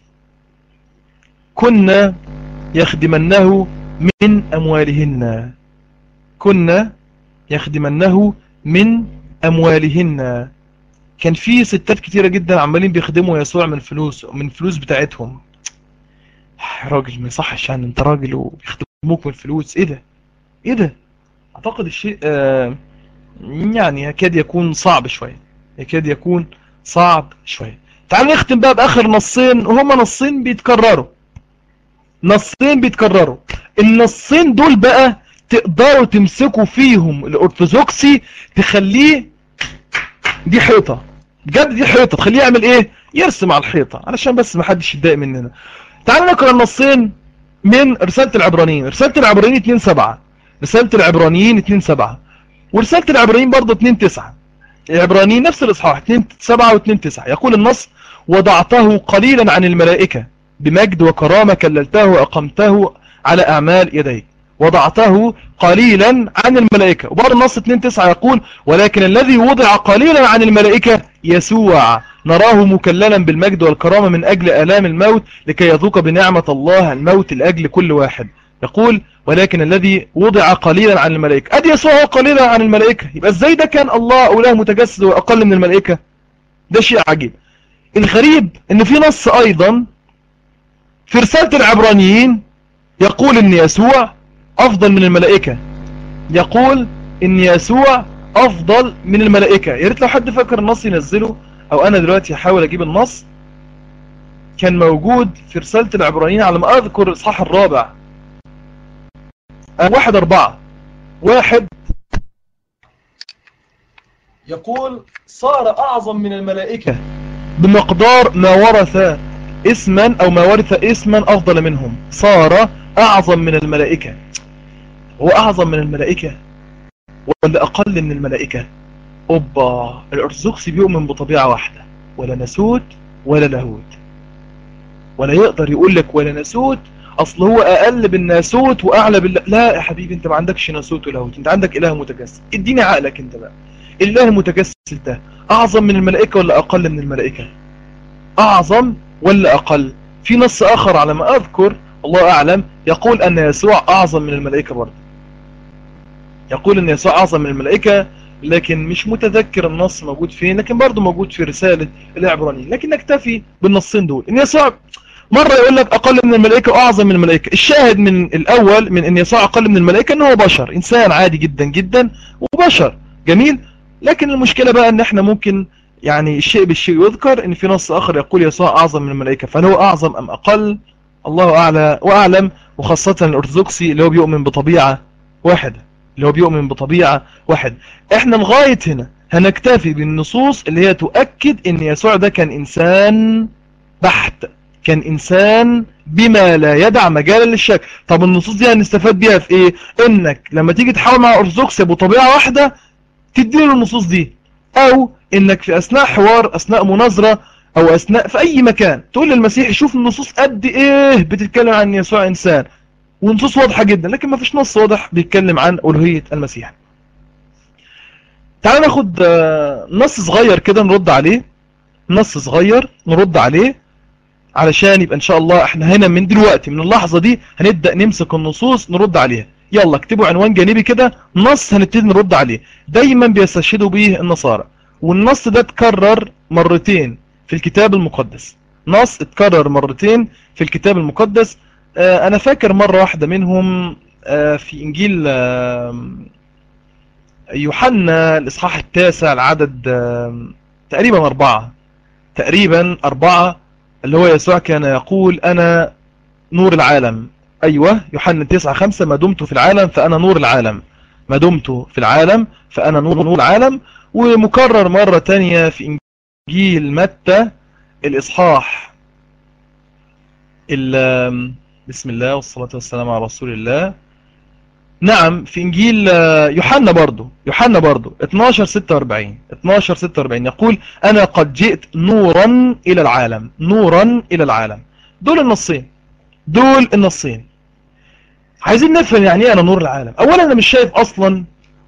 كنا يخدمنه من اموالهن كنا يخدمنه من اموالهن كان في ستات كتيرة جدا عمالين بيخدموا يسوع من فلوس من فلوس بتاعتهم راجل ما يصحش يعني انت راجل وبيخدموك من فلوس ايه ده ايه ده اعتقد الشيء آه يعني يكاد يكون صعب شوية يكاد يكون صعب شوية تعال نختم بقى باخر نصين وهما نصين بيتكرروا نصين بيتكرروا النصين دول بقى تقدروا تمسكوا فيهم الارثوذكسي تخليه دي حيطة بجد دي حيطة تخليه يعمل ايه يرسم على الحيطة علشان بس ما حدش يتضايق مننا تعالوا نقرا النصين من رسالة العبرانيين رسالة العبرانيين 2 7 رسالة العبرانيين 2 7 ورسالة العبرانيين برضه 2 9 العبرانيين نفس الاصحاح 2 7 و2 9 يقول النص وضعته قليلا عن الملائكة بمجد وكرامة كللته وأقمته على أعمال يديك وضعته قليلا عن الملائكة وبعض النص 2.9 يقول ولكن الذي وضع قليلا عن الملائكة يسوع نراه مكللا بالمجد والكرامة من أجل آلام الموت لكي يذوق بنعمة الله الموت لأجل كل واحد يقول ولكن الذي وضع قليلا عن الملائكة أدي يسوع هو قليلا عن الملائكة يبقى ازاي ده كان الله أو له متجسد وأقل من الملائكة ده شيء عجيب الغريب ان في نص أيضا في رسالة العبرانيين يقول ان يسوع افضل من الملائكة يقول ان يسوع افضل من الملائكة يا ريت لو حد فاكر النص ينزله او انا دلوقتي هحاول اجيب النص كان موجود في رسالة العبرانيين على ما اذكر الاصحاح الرابع واحد اربعة واحد يقول صار اعظم من الملائكة بمقدار ما ورث اسما او ما ورث اسما افضل منهم صار اعظم من الملائكة هو اعظم من الملائكة ولا اقل من الملائكة اوبا الارثوذكسي بيؤمن بطبيعة واحدة ولا ناسوت ولا لاهوت ولا يقدر يقول لك ولا ناسوت اصل هو اقل بالناسوت واعلى بال لا يا حبيبي انت ما عندكش ناسوت ولاهوت انت عندك اله متجسد اديني عقلك انت بقى الاله المتجسد ده اعظم من الملائكة ولا اقل من الملائكة اعظم ولا اقل في نص اخر على ما اذكر الله اعلم يقول ان يسوع اعظم من الملائكة برضه يقول ان يسوع اعظم من الملائكة لكن مش متذكر النص موجود فين لكن برضه موجود في رسالة العبرانيين لكن نكتفي بالنصين دول ان يسوع مرة يقول لك اقل من الملائكة واعظم من الملائكة الشاهد من الاول من ان يسوع اقل من الملائكة ان هو بشر انسان عادي جدا جدا وبشر جميل لكن المشكلة بقى ان احنا ممكن يعني الشيء بالشيء يذكر ان في نص اخر يقول يسوع اعظم من الملائكة فهل هو اعظم ام اقل الله اعلى واعلم وخاصة الارثوذكسي اللي هو بيؤمن بطبيعة واحدة اللي هو بيؤمن بطبيعة واحد احنا لغاية هنا هنكتفي بالنصوص اللي هي تؤكد ان يسوع ده كان انسان بحت كان انسان بما لا يدع مجالا للشك طب النصوص دي هنستفاد بيها في ايه انك لما تيجي تحاول مع ارثوذكس بطبيعة واحدة تديله النصوص دي او انك في اثناء حوار اثناء مناظرة او اثناء في اي مكان تقول للمسيح شوف النصوص قد ايه بتتكلم عن يسوع انسان ونصوص واضحة جدا لكن ما فيش نص واضح بيتكلم عن ألوهية المسيح تعال ناخد نص صغير كده نرد عليه نص صغير نرد عليه علشان يبقى ان شاء الله احنا هنا من دلوقتي من اللحظة دي هنبدأ نمسك النصوص نرد عليها يلا اكتبوا عنوان جانبي كده نص هنبتدي نرد عليه دايما بيستشهدوا به النصارى والنص ده اتكرر مرتين في الكتاب المقدس نص اتكرر مرتين في الكتاب المقدس اه انا فاكر مرة واحدة منهم اه في انجيل اه يوحنا الاصحاح التاسع العدد تقريبا اربعة تقريبا اربعة اللي هو يسوع كان يقول انا نور العالم ايوه يوحنا 9 5 ما دمت في العالم فانا نور العالم ما دمت في العالم فانا نور نور العالم ومكرر مرة تانية في انجيل متى الاصحاح بسم الله والصلاة والسلام على رسول الله نعم في انجيل يوحنا برضو يوحنا برضو 12 46 12 46 يقول انا قد جئت نورا الى العالم نورا الى العالم دول النصين دول النصين عايزين نفهم يعني ايه انا نور العالم اولا انا مش شايف اصلا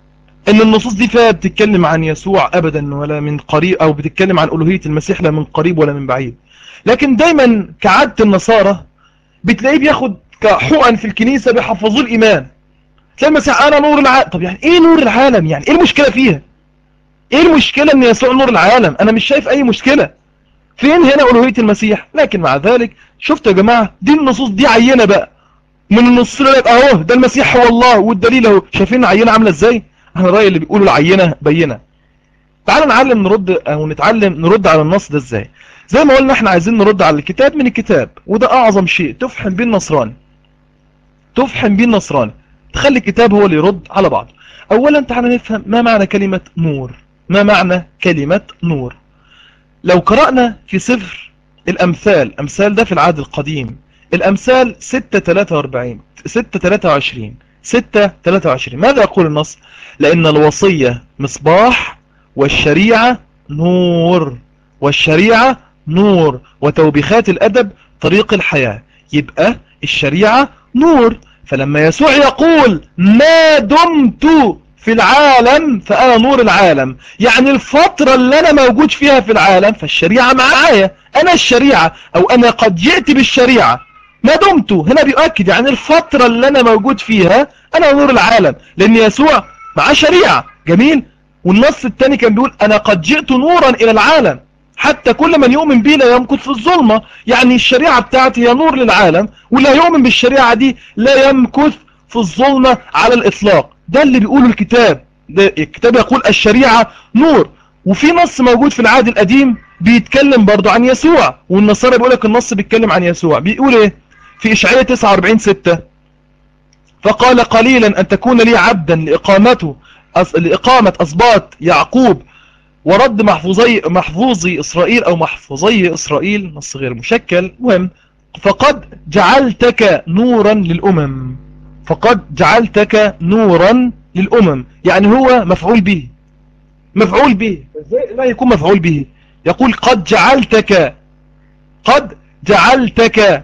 ان النصوص دي فيها بتتكلم عن يسوع ابدا ولا من قريب او بتتكلم عن الوهية المسيح لا من قريب ولا من بعيد لكن دايما كعادة النصارى بتلاقيه بياخد كحقن في الكنيسة بيحفظوه الايمان تلاقي المسيح انا نور العالم طب يعني ايه نور العالم يعني ايه المشكلة فيها ايه المشكلة ان يسوع نور العالم انا مش شايف اي مشكلة فين هنا الوهية المسيح لكن مع ذلك شفتوا يا جماعة دي النصوص دي عينة بقى من النص لك اهو ده المسيح هو الله والدليل اهو شايفين العينة عاملة ازاي انا رأيي اللي بيقولوا العينة بينة تعالوا نعلم نرد او نتعلم نرد على النص ده ازاي زي ما قلنا احنا عايزين نرد على الكتاب من الكتاب وده اعظم شيء تفحم بيه النصراني تفحم بيه النصراني تخلي الكتاب هو اللي يرد على بعض اولا تعالى نفهم ما معنى كلمة نور ما معنى كلمة نور لو قرأنا في سفر الامثال امثال ده في العهد القديم الامثال 6 43 6 23 6 23 ماذا يقول النص لان الوصية مصباح والشريعة نور والشريعة نور وتوبيخات الادب طريق الحياة يبقى الشريعة نور فلما يسوع يقول ما دمت في العالم فأنا نور العالم يعني الفترة اللي أنا موجود فيها في العالم فالشريعة معايا أنا الشريعة أو أنا قد جئت بالشريعة ما دمت هنا بيؤكد يعني الفترة اللي أنا موجود فيها أنا نور العالم لأن يسوع معاه شريعة جميل والنص الثاني كان بيقول أنا قد جئت نورا إلى العالم حتى كل من يؤمن بي لا يمكث في الظلمة يعني الشريعة بتاعتي هي نور للعالم ولا يؤمن بالشريعة دي لا يمكث في الظلمة على الإطلاق ده اللي بيقوله الكتاب ده الكتاب يقول الشريعة نور وفي نص موجود في العهد القديم بيتكلم برضو عن يسوع والنصارى بيقول لك النص بيتكلم عن يسوع بيقول ايه في إشعياء 49 6 فقال قليلا أن تكون لي عبدا لإقامته لإقامة أصباط يعقوب ورد محفوظي محفوظي إسرائيل أو محفوظي إسرائيل نص غير مشكل مهم فقد جعلتك نورا للأمم فقد جعلتك نورا للأمم يعني هو مفعول به مفعول به ازاي لا يكون مفعول به يقول قد جعلتك قد جعلتك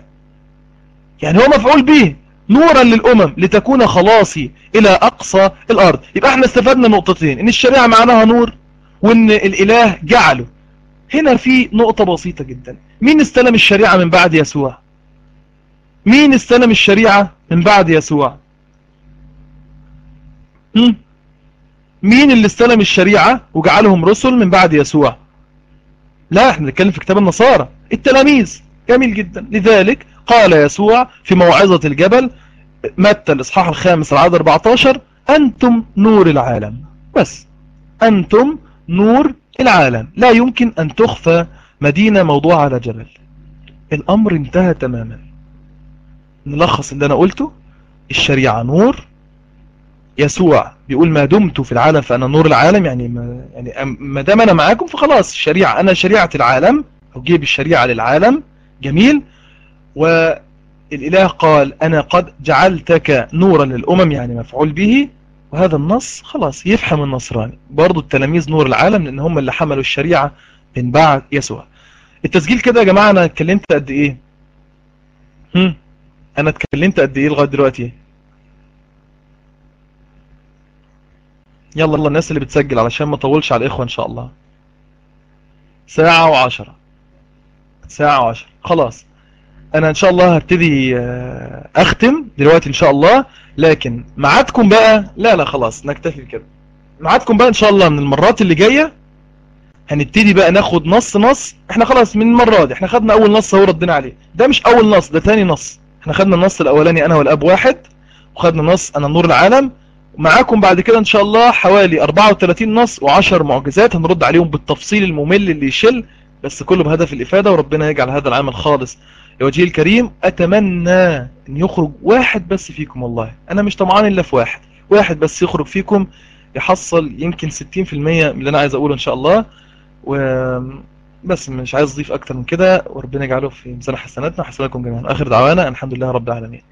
يعني هو مفعول به نورا للأمم لتكون خلاصي إلى أقصى الأرض يبقى احنا استفدنا نقطتين إن الشريعة معناها نور وإن الإله جعله هنا في نقطة بسيطة جدا مين استلم الشريعة من بعد يسوع مين استلم الشريعة من بعد يسوع هم؟ مين اللي استلم الشريعة وجعلهم رسل من بعد يسوع لا احنا نتكلم في كتاب النصارى التلاميذ جميل جدا لذلك قال يسوع في موعظة الجبل متى الإصحاح الخامس العدد 14 أنتم نور العالم بس أنتم نور العالم لا يمكن أن تخفى مدينة موضوعة على جبل الأمر انتهى تماما نلخص اللي أنا قلته الشريعة نور يسوع بيقول ما دمت في العالم فأنا نور العالم يعني ما يعني أم- ما دام أنا معاكم فخلاص الشريعة أنا شريعة العالم أجيب الشريعة للعالم جميل والإله قال أنا قد جعلتك نورا للأمم يعني مفعول به وهذا النص خلاص يفهم النصراني برضو التلاميذ نور العالم لأن هم اللي حملوا الشريعة من بعد يسوع التسجيل كده يا جماعة أنا اتكلمت قد إيه هم؟ أنا اتكلمت قد إيه لغاية دلوقتي يلا يلا الناس اللي بتسجل علشان ما اطولش على الإخوة إن شاء الله ساعة وعشرة ساعة وعشرة خلاص أنا إن شاء الله هبتدي آه، أختم دلوقتي إن شاء الله لكن ميعادكم بقى لا لا خلاص نكتفي كده ميعادكم بقى إن شاء الله من المرات اللي جاية هنبتدي بقى ناخد نص نص احنا خلاص من المرة دي احنا خدنا أول نص هو ردنا عليه ده مش أول نص ده تاني نص احنا خدنا النص الأولاني أنا والأب واحد وخدنا نص أنا نور العالم معاكم بعد كده ان شاء الله حوالي 34 نص و10 معجزات هنرد عليهم بالتفصيل الممل اللي يشل بس كله بهدف الافاده وربنا يجعل هذا العمل خالص يا وجهي الكريم اتمنى ان يخرج واحد بس فيكم والله انا مش طمعان الا في واحد واحد بس يخرج فيكم يحصل يمكن 60% من اللي انا عايز اقوله ان شاء الله و بس مش عايز اضيف اكتر من كده وربنا يجعله في ميزان حسناتنا وحسناتكم جميعا اخر دعوانا الحمد لله رب العالمين